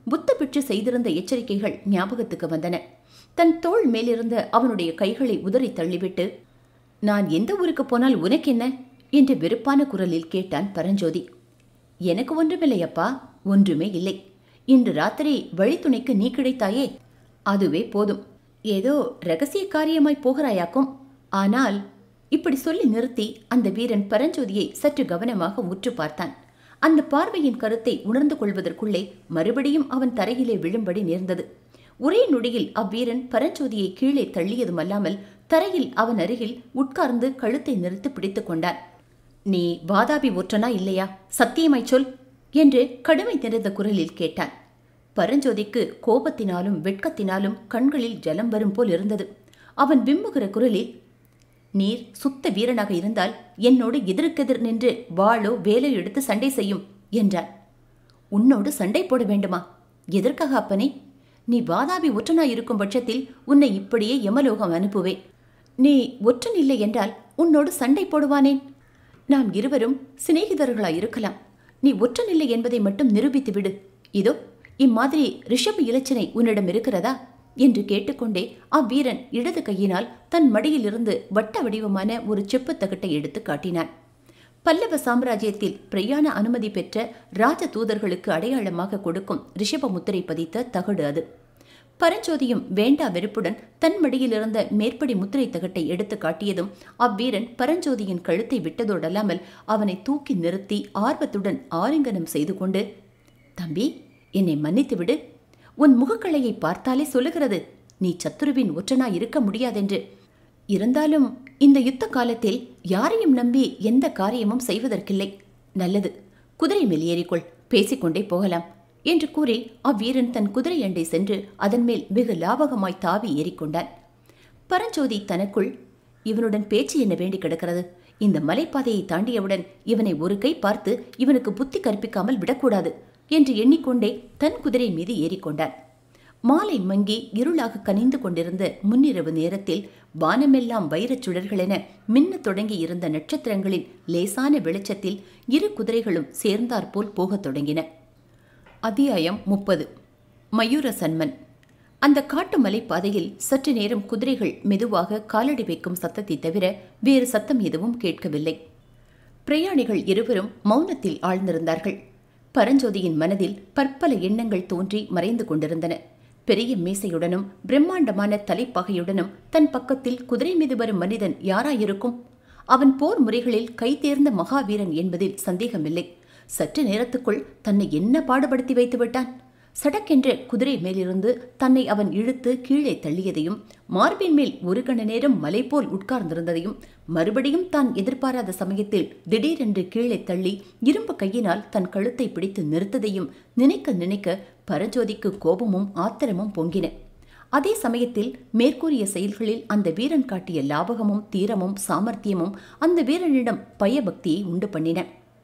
புத்த பிட்சு செய்திருந்த எச்சரிக்கைகள் ஞாபகத்துக்கு வந்தன தன் தோள் மேலிருந்த அவனுடைய கைகளை உதறி தள்ளிவிட்டு நான் எந்த ஊருக்கு போனால் உனக்கென்ன என்று வெறுப்பான குரலில் கேட்டான் பரஞ்சோதி எனக்கு ஒன்றுமில்லை அப்பா ஒன்றுமே இல்லை இன்று ராத்திரி வழித்துணைக்கு நீ கிடைத்தாயே அதுவே போதும் ஏதோ ரகசிய காரியமாய் போகிறாயாக்கும் ஆனால் இப்படி சொல்லி நிறுத்தி அந்த வீரன் பரஞ்சோதியை சற்று கவனமாக உற்று பார்த்தான் அந்த பார்வையின் கருத்தை உணர்ந்து கொள்வதற்குள்ளே மறுபடியும் அவன் தரையிலே விழும்படி நேர்ந்தது ஒரே நொடியில் அவ்வீரன் பரஞ்சோதியை கீழே தள்ளியதுமல்லாமல் தரையில் அவன் அருகில் உட்கார்ந்து கழுத்தை நிறுத்து பிடித்துக் கொண்டான் நீ வாதாபி ஒற்றனா இல்லையா சத்தியமாய் சொல் என்று கடுமை நிறைந்த குரலில் கேட்டான் பரஞ்சோதிக்கு கோபத்தினாலும் வெட்கத்தினாலும் கண்களில் ஜலம் வரும் போல் இருந்தது அவன் விம்முகிற குரலில் நீர் சுத்த வீரனாக இருந்தால் என்னோடு எதிர்க்கெதிர் நின்று வாளோ வேலையோ எடுத்து சண்டை செய்யும் என்றான் உன்னோடு சண்டை போட வேண்டுமா எதற்காக அப்பனே நீ வாதாபி ஒற்றனாய் இருக்கும் பட்சத்தில் உன்னை இப்படியே யமலோகம் அனுப்புவேன் நீ ஒற்றன் இல்லை என்றால் உன்னோடு சண்டை போடுவானேன் நாம் இருவரும் சிநேகிதர்களாய் இருக்கலாம் நீ ஒற்றன் இல்லை என்பதை மட்டும் நிரூபித்து விடு இதோ இம்மாதிரி ரிஷப இலச்சினை உன்னிடம் இருக்கிறதா என்று கேட்டுக்கொண்டே அவ்வீரன் இடது கையினால் தன் மடியிலிருந்து வட்ட வடிவமான ஒரு செப்புத் தகட்டை எடுத்து காட்டினான் பல்லவ சாம்ராஜ்யத்தில் பிரயாண அனுமதி பெற்ற ராஜ தூதர்களுக்கு அடையாளமாக கொடுக்கும் ரிஷப முத்திரை பதித்த தகடு அது பரஞ்சோதியும் வேண்டா வெறுப்புடன் தன் மடியில் இருந்த மேற்படி முத்திரை தகட்டை எடுத்து காட்டியதும் அவ்வீரன் பரஞ்சோதியின் கழுத்தை விட்டதோடல்லாமல் அவனை தூக்கி நிறுத்தி ஆர்வத்துடன் ஆலிங்கனம் செய்து கொண்டு தம்பி என்னை மன்னித்து விடு உன் முகக்கலையை பார்த்தாலே சொல்லுகிறது நீ சத்துருவின் ஒற்றனாய் இருக்க முடியாதென்று இருந்தாலும் இந்த யுத்த காலத்தில் யாரையும் நம்பி எந்த காரியமும் செய்வதற்கில்லை நல்லது குதிரை மேல் ஏறிக்கொள் பேசிக்கொண்டே போகலாம் என்று கூறி அவ்வீரன் தன் குதிரை அண்டை சென்று அதன் மேல் வெகு லாபகமாய் தாவி ஏறிக்கொண்டான் பரஞ்சோதி தனக்குள் இவனுடன் பேச்சு என்ன வேண்டி கிடக்கிறது இந்த மலைப்பாதையை தாண்டியவுடன் இவனை ஒரு கை பார்த்து இவனுக்கு புத்தி கற்பிக்காமல் விடக்கூடாது என்று எண்ணிக்கொண்டே தன் குதிரை மீது ஏறிக்கொண்டான் மாலை மங்கி இருளாக கனிந்து கொண்டிருந்த முன்னிரவு நேரத்தில் வானமெல்லாம் வைரச் சுடர்களென மின்னத் தொடங்கி இருந்த நட்சத்திரங்களின் லேசான வெளிச்சத்தில் இரு குதிரைகளும் சேர்ந்தாற்போல் போகத் தொடங்கின அத்தியாயம் முப்பது மயூர சன்மன் அந்த காட்டு மலைப்பாதையில் சற்று நேரம் குதிரைகள் மெதுவாக காலடி வைக்கும் சத்தத்தை தவிர வேறு சத்தம் எதுவும் கேட்கவில்லை பிரயாணிகள் இருவரும் மௌனத்தில் ஆழ்ந்திருந்தார்கள் பரஞ்சோதியின் மனதில் பற்பல எண்ணங்கள் தோன்றி மறைந்து கொண்டிருந்தன பெரிய மீசையுடனும் பிரம்மாண்டமான தலைப்பகையுடனும் தன் பக்கத்தில் குதிரை மீது வரும் மனிதன் யாராயிருக்கும் அவன் போர் முறைகளில் கைதேர்ந்த மகாவீரன் என்பதில் சந்தேகமில்லை சற்று நேரத்துக்குள் தன்னை என்ன பாடுபடுத்தி வைத்து விட்டான் சடக்கென்ற குதிரை மேலிருந்து தன்னை அவன் இழுத்து கீழே தள்ளியதையும் மார்பின் மேல் ஒரு கண நேரம் மலை போல் உட்கார்ந்திருந்ததையும் மறுபடியும் தான் எதிர்பாராத சமயத்தில் திடீரென்று கீழே தள்ளி இரும்பு கையினால் தன் கழுத்தை பிடித்து நிறுத்ததையும் நினைக்க நினைக்க பரஜோதிக்கு கோபமும் ஆத்திரமும் பொங்கின அதே சமயத்தில் மேற்கூறிய செயல்களில் அந்த வீரன் காட்டிய லாபகமும் தீரமும் சாமர்த்தியமும் அந்த வீரனிடம் பயபக்தியை உண்டு பண்ணின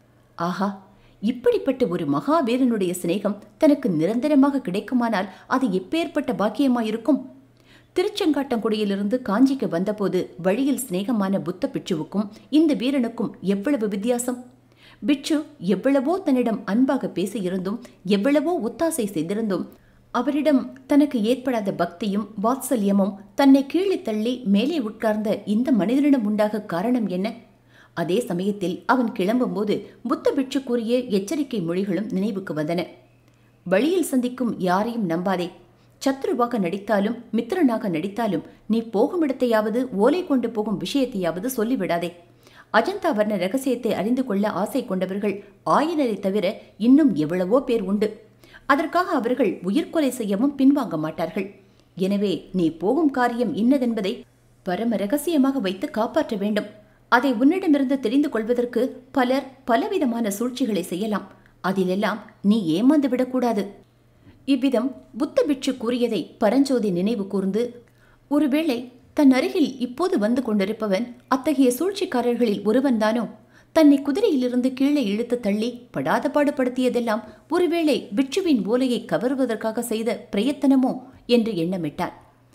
ஆஹா இப்படிப்பட்ட ஒரு மகாவீரனுடைய சிநேகம் தனக்கு நிரந்தரமாக கிடைக்குமானால் அது எப்பேற்பட்ட பாக்கியமாயிருக்கும் திருச்செங்காட்டங்குடியிலிருந்து காஞ்சிக்கு வந்தபோது வழியில் சிநேகமான புத்த பிட்சுவுக்கும் இந்த வீரனுக்கும் எவ்வளவு வித்தியாசம் பிட்சு எவ்வளவோ தன்னிடம் அன்பாக பேசியிருந்தும் எவ்வளவோ ஒத்தாசை செய்திருந்தும் அவரிடம் தனக்கு ஏற்படாத பக்தியும் வாத்சல்யமும் தன்னை கீழே தள்ளி மேலே உட்கார்ந்த இந்த மனிதனிடம் உண்டாக காரணம் என்ன அதே சமயத்தில் அவன் கிளம்பும்போது புத்த பிட்சு கூறிய எச்சரிக்கை மொழிகளும் நினைவுக்கு வந்தன வழியில் சந்திக்கும் யாரையும் நம்பாதே சத்ருவாக நடித்தாலும் மித்திரனாக நடித்தாலும் நீ போகும் இடத்தையாவது ஓலை கொண்டு போகும் விஷயத்தையாவது சொல்லிவிடாதே அஜந்தா வர்ண ரகசியத்தை அறிந்து கொள்ள ஆசை கொண்டவர்கள் ஆயினரை தவிர இன்னும் எவ்வளவோ பேர் உண்டு அதற்காக அவர்கள் உயிர்கொலை செய்யவும் பின்வாங்க மாட்டார்கள் எனவே நீ போகும் காரியம் இன்னதென்பதை பரம ரகசியமாக வைத்து காப்பாற்ற வேண்டும் அதை உன்னிடமிருந்து தெரிந்து கொள்வதற்கு பலர் பலவிதமான சூழ்ச்சிகளை செய்யலாம் அதிலெல்லாம் நீ ஏமாந்து விடக்கூடாது இவ்விதம் புத்த பிட்சு கூறியதை பரஞ்சோதி நினைவு கூர்ந்து ஒருவேளை தன் அருகில் இப்போது வந்து கொண்டிருப்பவன் அத்தகைய சூழ்ச்சிக்காரர்களில் ஒருவன்தானோ தன்னை குதிரையிலிருந்து கீழே இழுத்து தள்ளி படாத பாடுபடுத்தியதெல்லாம் ஒருவேளை பிட்சுவின் ஓலையை கவருவதற்காக செய்த பிரயத்தனமோ என்று எண்ணமிட்டான்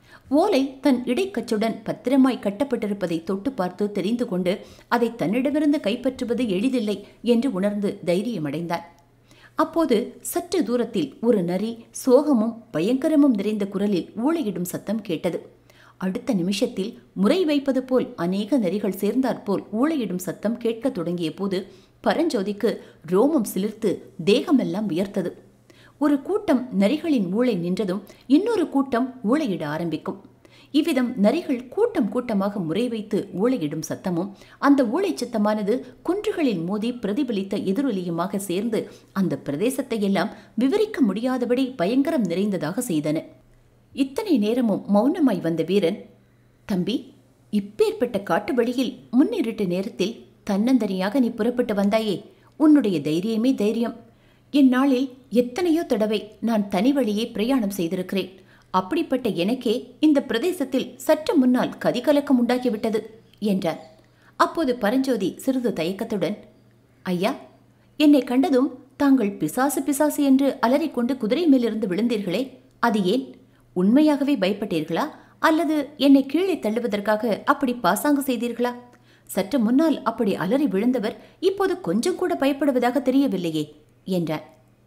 ஓலை தன் இடைக்கச்சுடன் பத்திரமாய் கட்டப்பட்டிருப்பதை தொட்டு பார்த்து தெரிந்து கொண்டு அதை தன்னிடமிருந்து கைப்பற்றுவது எளிதில்லை என்று உணர்ந்து தைரியமடைந்தான் அப்போது சற்று தூரத்தில் ஒரு நரி சோகமும் பயங்கரமும் நிறைந்த குரலில் ஊளையிடும் சத்தம் கேட்டது அடுத்த நிமிஷத்தில் முறை வைப்பது போல் அநேக நரிகள் சேர்ந்தாற்போல் ஊளையிடும் சத்தம் கேட்கத் தொடங்கிய போது பரஞ்சோதிக்கு ரோமம் சிலிர்த்து தேகமெல்லாம் உயர்த்தது ஒரு கூட்டம் நரிகளின் ஊளை நின்றதும் இன்னொரு கூட்டம் ஊளையிட ஆரம்பிக்கும் இவ்விதம் நரிகள் கூட்டம் கூட்டமாக முறை வைத்து ஊளையிடும் சத்தமும் அந்த ஊளை சத்தமானது குன்றுகளில் மோதி பிரதிபலித்த எதிரொலியுமாக சேர்ந்து அந்த பிரதேசத்தை எல்லாம் விவரிக்க முடியாதபடி பயங்கரம் நிறைந்ததாக செய்தன இத்தனை நேரமும் மௌனமாய் வந்த வீரன் தம்பி இப்பேற்பட்ட காட்டு வழியில் முன்னிருட்டு நேரத்தில் தன்னந்தனியாக நீ புறப்பட்டு வந்தாயே உன்னுடைய தைரியமே தைரியம் இந்நாளில் எத்தனையோ தடவை நான் தனி வழியே பிரயாணம் செய்திருக்கிறேன் அப்படிப்பட்ட எனக்கே இந்த பிரதேசத்தில் சற்று முன்னால் கதிகலக்கம் உண்டாகிவிட்டது என்றார் அப்போது பரஞ்சோதி சிறிது தயக்கத்துடன் ஐயா என்னை கண்டதும் தாங்கள் பிசாசு பிசாசு என்று அலறிக்கொண்டு குதிரை மேலிருந்து விழுந்தீர்களே அது ஏன் உண்மையாகவே பயப்பட்டீர்களா அல்லது என்னை கீழே தள்ளுவதற்காக அப்படி பாசாங்கு செய்தீர்களா சற்று முன்னால் அப்படி அலறி விழுந்தவர் இப்போது கொஞ்சம் கூட பயப்படுவதாக தெரியவில்லையே என்றார்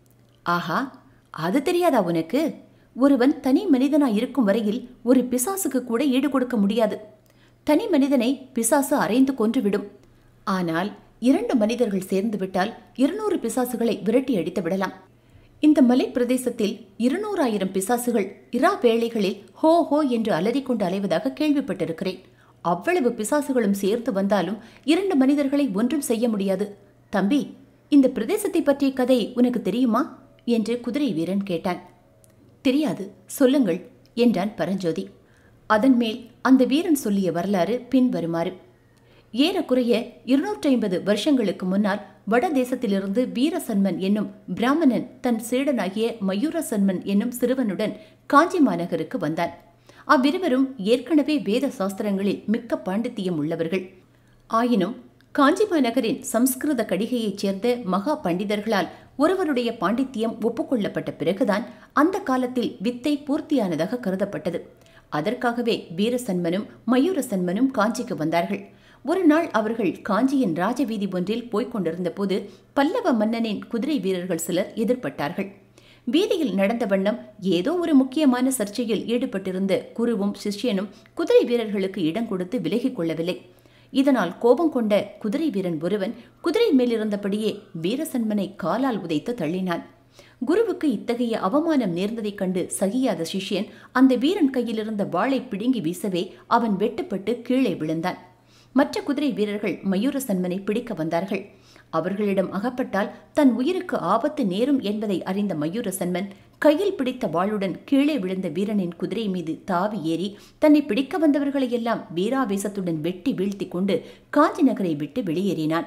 ஆஹா அது தெரியாதா உனக்கு ஒருவன் தனி மனிதனாய் இருக்கும் வரையில் ஒரு பிசாசுக்கு கூட ஈடு கொடுக்க முடியாது தனி மனிதனை பிசாசு அரைந்து கொன்றுவிடும் ஆனால் இரண்டு மனிதர்கள் சேர்ந்து விட்டால் இருநூறு பிசாசுகளை விரட்டி அடித்து விடலாம் இந்த மலை பிரதேசத்தில் இருநூறாயிரம் பிசாசுகள் இரா வேளைகளில் ஹோ ஹோ என்று அலறிக்கொண்டு அலைவதாக கேள்விப்பட்டிருக்கிறேன் அவ்வளவு பிசாசுகளும் சேர்த்து வந்தாலும் இரண்டு மனிதர்களை ஒன்றும் செய்ய முடியாது தம்பி இந்த பிரதேசத்தை பற்றிய கதை உனக்கு தெரியுமா என்று குதிரை வீரன் கேட்டான் தெரியாது சொல்லுங்கள் என்றான் பரஞ்சோதி அதன் மேல் அந்த வீரன் சொல்லிய வரலாறு பின்வருமாறு ஏறக்குறைய இருநூற்றி ஐம்பது வருஷங்களுக்கு முன்னால் வடதேசத்திலிருந்து வீரசன்மன் என்னும் பிராமணன் தன் சீடனாகிய மயூரசன்மன் என்னும் சிறுவனுடன் காஞ்சி மாநகருக்கு வந்தான் அவ்விருவரும் ஏற்கனவே வேத சாஸ்திரங்களில் மிக்க பாண்டித்தியம் உள்ளவர்கள் ஆயினும் காஞ்சி மாநகரின் சம்ஸ்கிருத கடிகையைச் சேர்ந்த மகா பண்டிதர்களால் ஒருவருடைய பாண்டித்தியம் ஒப்புக்கொள்ளப்பட்ட பிறகுதான் அந்த காலத்தில் வித்தை பூர்த்தியானதாக கருதப்பட்டது அதற்காகவே வீரசன்மனும் மயூரசன்மனும் காஞ்சிக்கு வந்தார்கள் ஒரு நாள் அவர்கள் காஞ்சியின் ராஜவீதி ஒன்றில் போய்க் கொண்டிருந்த போது பல்லவ மன்னனின் குதிரை வீரர்கள் சிலர் எதிர்பட்டார்கள் வீதியில் நடந்த வண்ணம் ஏதோ ஒரு முக்கியமான சர்ச்சையில் ஈடுபட்டிருந்த குருவும் சிஷ்யனும் குதிரை வீரர்களுக்கு இடம் கொடுத்து விலகிக் கொள்ளவில்லை இதனால் கோபம் கொண்ட குதிரை வீரன் ஒருவன் குதிரை மேலிருந்தபடியே வீரசன்மனை காலால் உதைத்து தள்ளினான் குருவுக்கு இத்தகைய அவமானம் நேர்ந்ததைக் கண்டு சகியாத சிஷ்யன் அந்த வீரன் கையிலிருந்த வாளை பிடுங்கி வீசவே அவன் வெட்டுப்பட்டு கீழே விழுந்தான் மற்ற குதிரை வீரர்கள் மயூரசன்மனை பிடிக்க வந்தார்கள் அவர்களிடம் அகப்பட்டால் தன் உயிருக்கு ஆபத்து நேரும் என்பதை அறிந்த மயூரசன்மன் கையில் பிடித்த வாளுடன் கீழே விழுந்த வீரனின் குதிரை மீது தாவி ஏறி தன்னை பிடிக்க வந்தவர்களையெல்லாம் வீராவேசத்துடன் வெட்டி வீழ்த்தி கொண்டு காஞ்சி நகரை விட்டு வெளியேறினான்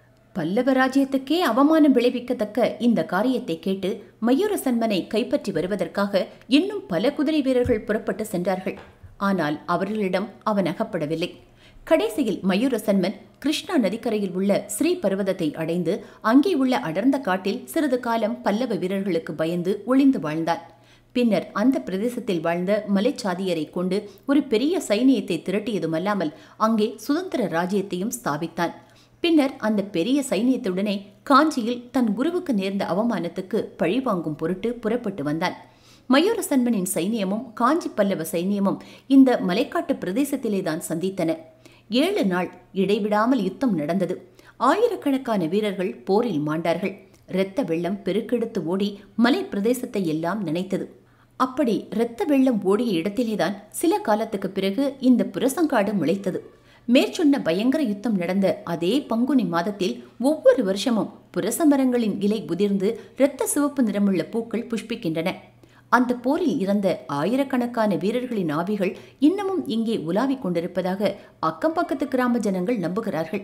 பல்லவ ராஜ்யத்துக்கே அவமானம் விளைவிக்கத்தக்க இந்த காரியத்தை கேட்டு மயூரசன்மனை கைப்பற்றி வருவதற்காக இன்னும் பல குதிரை வீரர்கள் புறப்பட்டு சென்றார்கள் ஆனால் அவர்களிடம் அவன் அகப்படவில்லை கடைசியில் மயூரசன்மன் கிருஷ்ணா நதிக்கரையில் உள்ள ஸ்ரீ பர்வதத்தை அடைந்து அங்கே உள்ள அடர்ந்த காட்டில் சிறிது காலம் பல்லவ வீரர்களுக்கு பயந்து ஒளிந்து வாழ்ந்தான் பின்னர் அந்த பிரதேசத்தில் வாழ்ந்த மலைச்சாதியரை கொண்டு ஒரு பெரிய சைனியத்தை திரட்டியதுமல்லாமல் அங்கே சுதந்திர ராஜ்யத்தையும் ஸ்தாபித்தான் பின்னர் அந்த பெரிய சைனியத்துடனே காஞ்சியில் தன் குருவுக்கு நேர்ந்த அவமானத்துக்கு பழிவாங்கும் பொருட்டு புறப்பட்டு வந்தான் மயூரசன்மனின் சைனியமும் காஞ்சி பல்லவ சைனியமும் இந்த மலைக்காட்டு பிரதேசத்திலே தான் சந்தித்தன ஏழு நாள் இடைவிடாமல் யுத்தம் நடந்தது ஆயிரக்கணக்கான வீரர்கள் போரில் மாண்டார்கள் இரத்த வெள்ளம் பெருக்கெடுத்து ஓடி மலை பிரதேசத்தை எல்லாம் நினைத்தது அப்படி இரத்த வெள்ளம் ஓடிய இடத்திலேதான் சில காலத்துக்கு பிறகு இந்த புரசங்காடு முளைத்தது மேற்சொன்ன பயங்கர யுத்தம் நடந்த அதே பங்குனி மாதத்தில் ஒவ்வொரு வருஷமும் புரச மரங்களின் இலை உதிர்ந்து இரத்த சிவப்பு நிறமுள்ள பூக்கள் புஷ்பிக்கின்றன அந்த போரில் இறந்த ஆயிரக்கணக்கான வீரர்களின் ஆவிகள் இன்னமும் இங்கே உலாவிக் கொண்டிருப்பதாக அக்கம் பக்கத்து கிராம ஜனங்கள் நம்புகிறார்கள்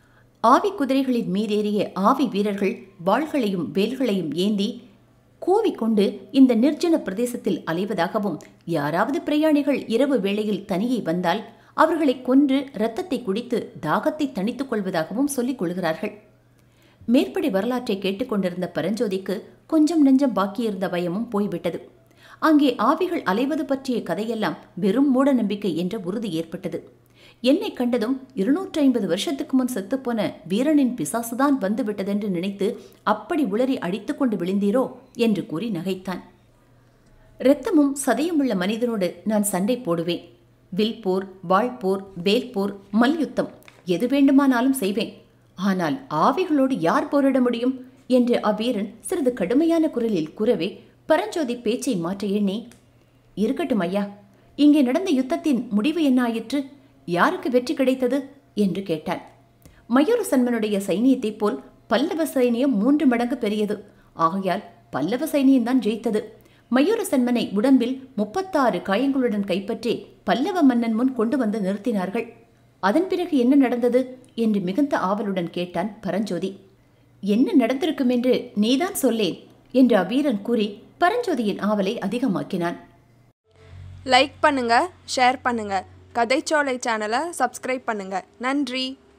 ஆவி குதிரைகளின் மீதேறிய ஆவி வீரர்கள் வாள்களையும் வேல்களையும் ஏந்தி கூவிக்கொண்டு இந்த நிர்ஜன பிரதேசத்தில் அலைவதாகவும் யாராவது பிரயாணிகள் இரவு வேளையில் தனியே வந்தால் அவர்களை கொன்று இரத்தத்தை குடித்து தாகத்தை தணித்துக் கொள்வதாகவும் சொல்லிக் கொள்கிறார்கள் மேற்படி வரலாற்றை கேட்டுக்கொண்டிருந்த பரஞ்சோதிக்கு கொஞ்சம் நெஞ்சம் பாக்கியிருந்த பயமும் போய்விட்டது அங்கே ஆவிகள் அலைவது பற்றிய கதையெல்லாம் வெறும் மூட நம்பிக்கை என்ற உறுதி ஏற்பட்டது என்னை கண்டதும் இருநூற்றி ஐம்பது வருஷத்துக்கு முன் செத்துப்போன வீரனின் பிசாசுதான் வந்து விட்டதென்று நினைத்து அப்படி உளறி அடித்துக்கொண்டு விழுந்தீரோ என்று கூறி நகைத்தான் இரத்தமும் சதையும் உள்ள மனிதனோடு நான் சண்டை போடுவேன் வில் போர் வாழ்போர் வேல் போர் மல்யுத்தம் எது வேண்டுமானாலும் செய்வேன் ஆனால் ஆவிகளோடு யார் போரிட முடியும் என்று அவ்வீரன் சிறிது கடுமையான குரலில் கூறவே பரஞ்சோதி பேச்சை மாற்ற எண்ணி இருக்கட்டும் ஐயா இங்கே நடந்த யுத்தத்தின் முடிவு என்ன ஆயிற்று யாருக்கு வெற்றி கிடைத்தது என்று கேட்டான் மயூர சன்மனுடைய சைனியத்தைப் போல் பல்லவ சைனியம் மூன்று மடங்கு பெரியது ஆகையால் பல்லவ சைனியம்தான் ஜெயித்தது மயூர சன்மனை உடம்பில் முப்பத்தாறு காயங்களுடன் கைப்பற்றி பல்லவ மன்னன் முன் கொண்டு வந்து நிறுத்தினார்கள் அதன் பிறகு என்ன நடந்தது என்று மிகுந்த ஆவலுடன் கேட்டான் பரஞ்சோதி என்ன நடந்திருக்கும் என்று நீதான் சொல்லேன் என்று அவ்வீரன் கூறி பரஞ்சோதியின் ஆவலை அதிகமாக்கினான் லைக் பண்ணுங்க ஷேர் பண்ணுங்க கதைச்சோலை சேனலை சப்ஸ்கிரைப் பண்ணுங்க நன்றி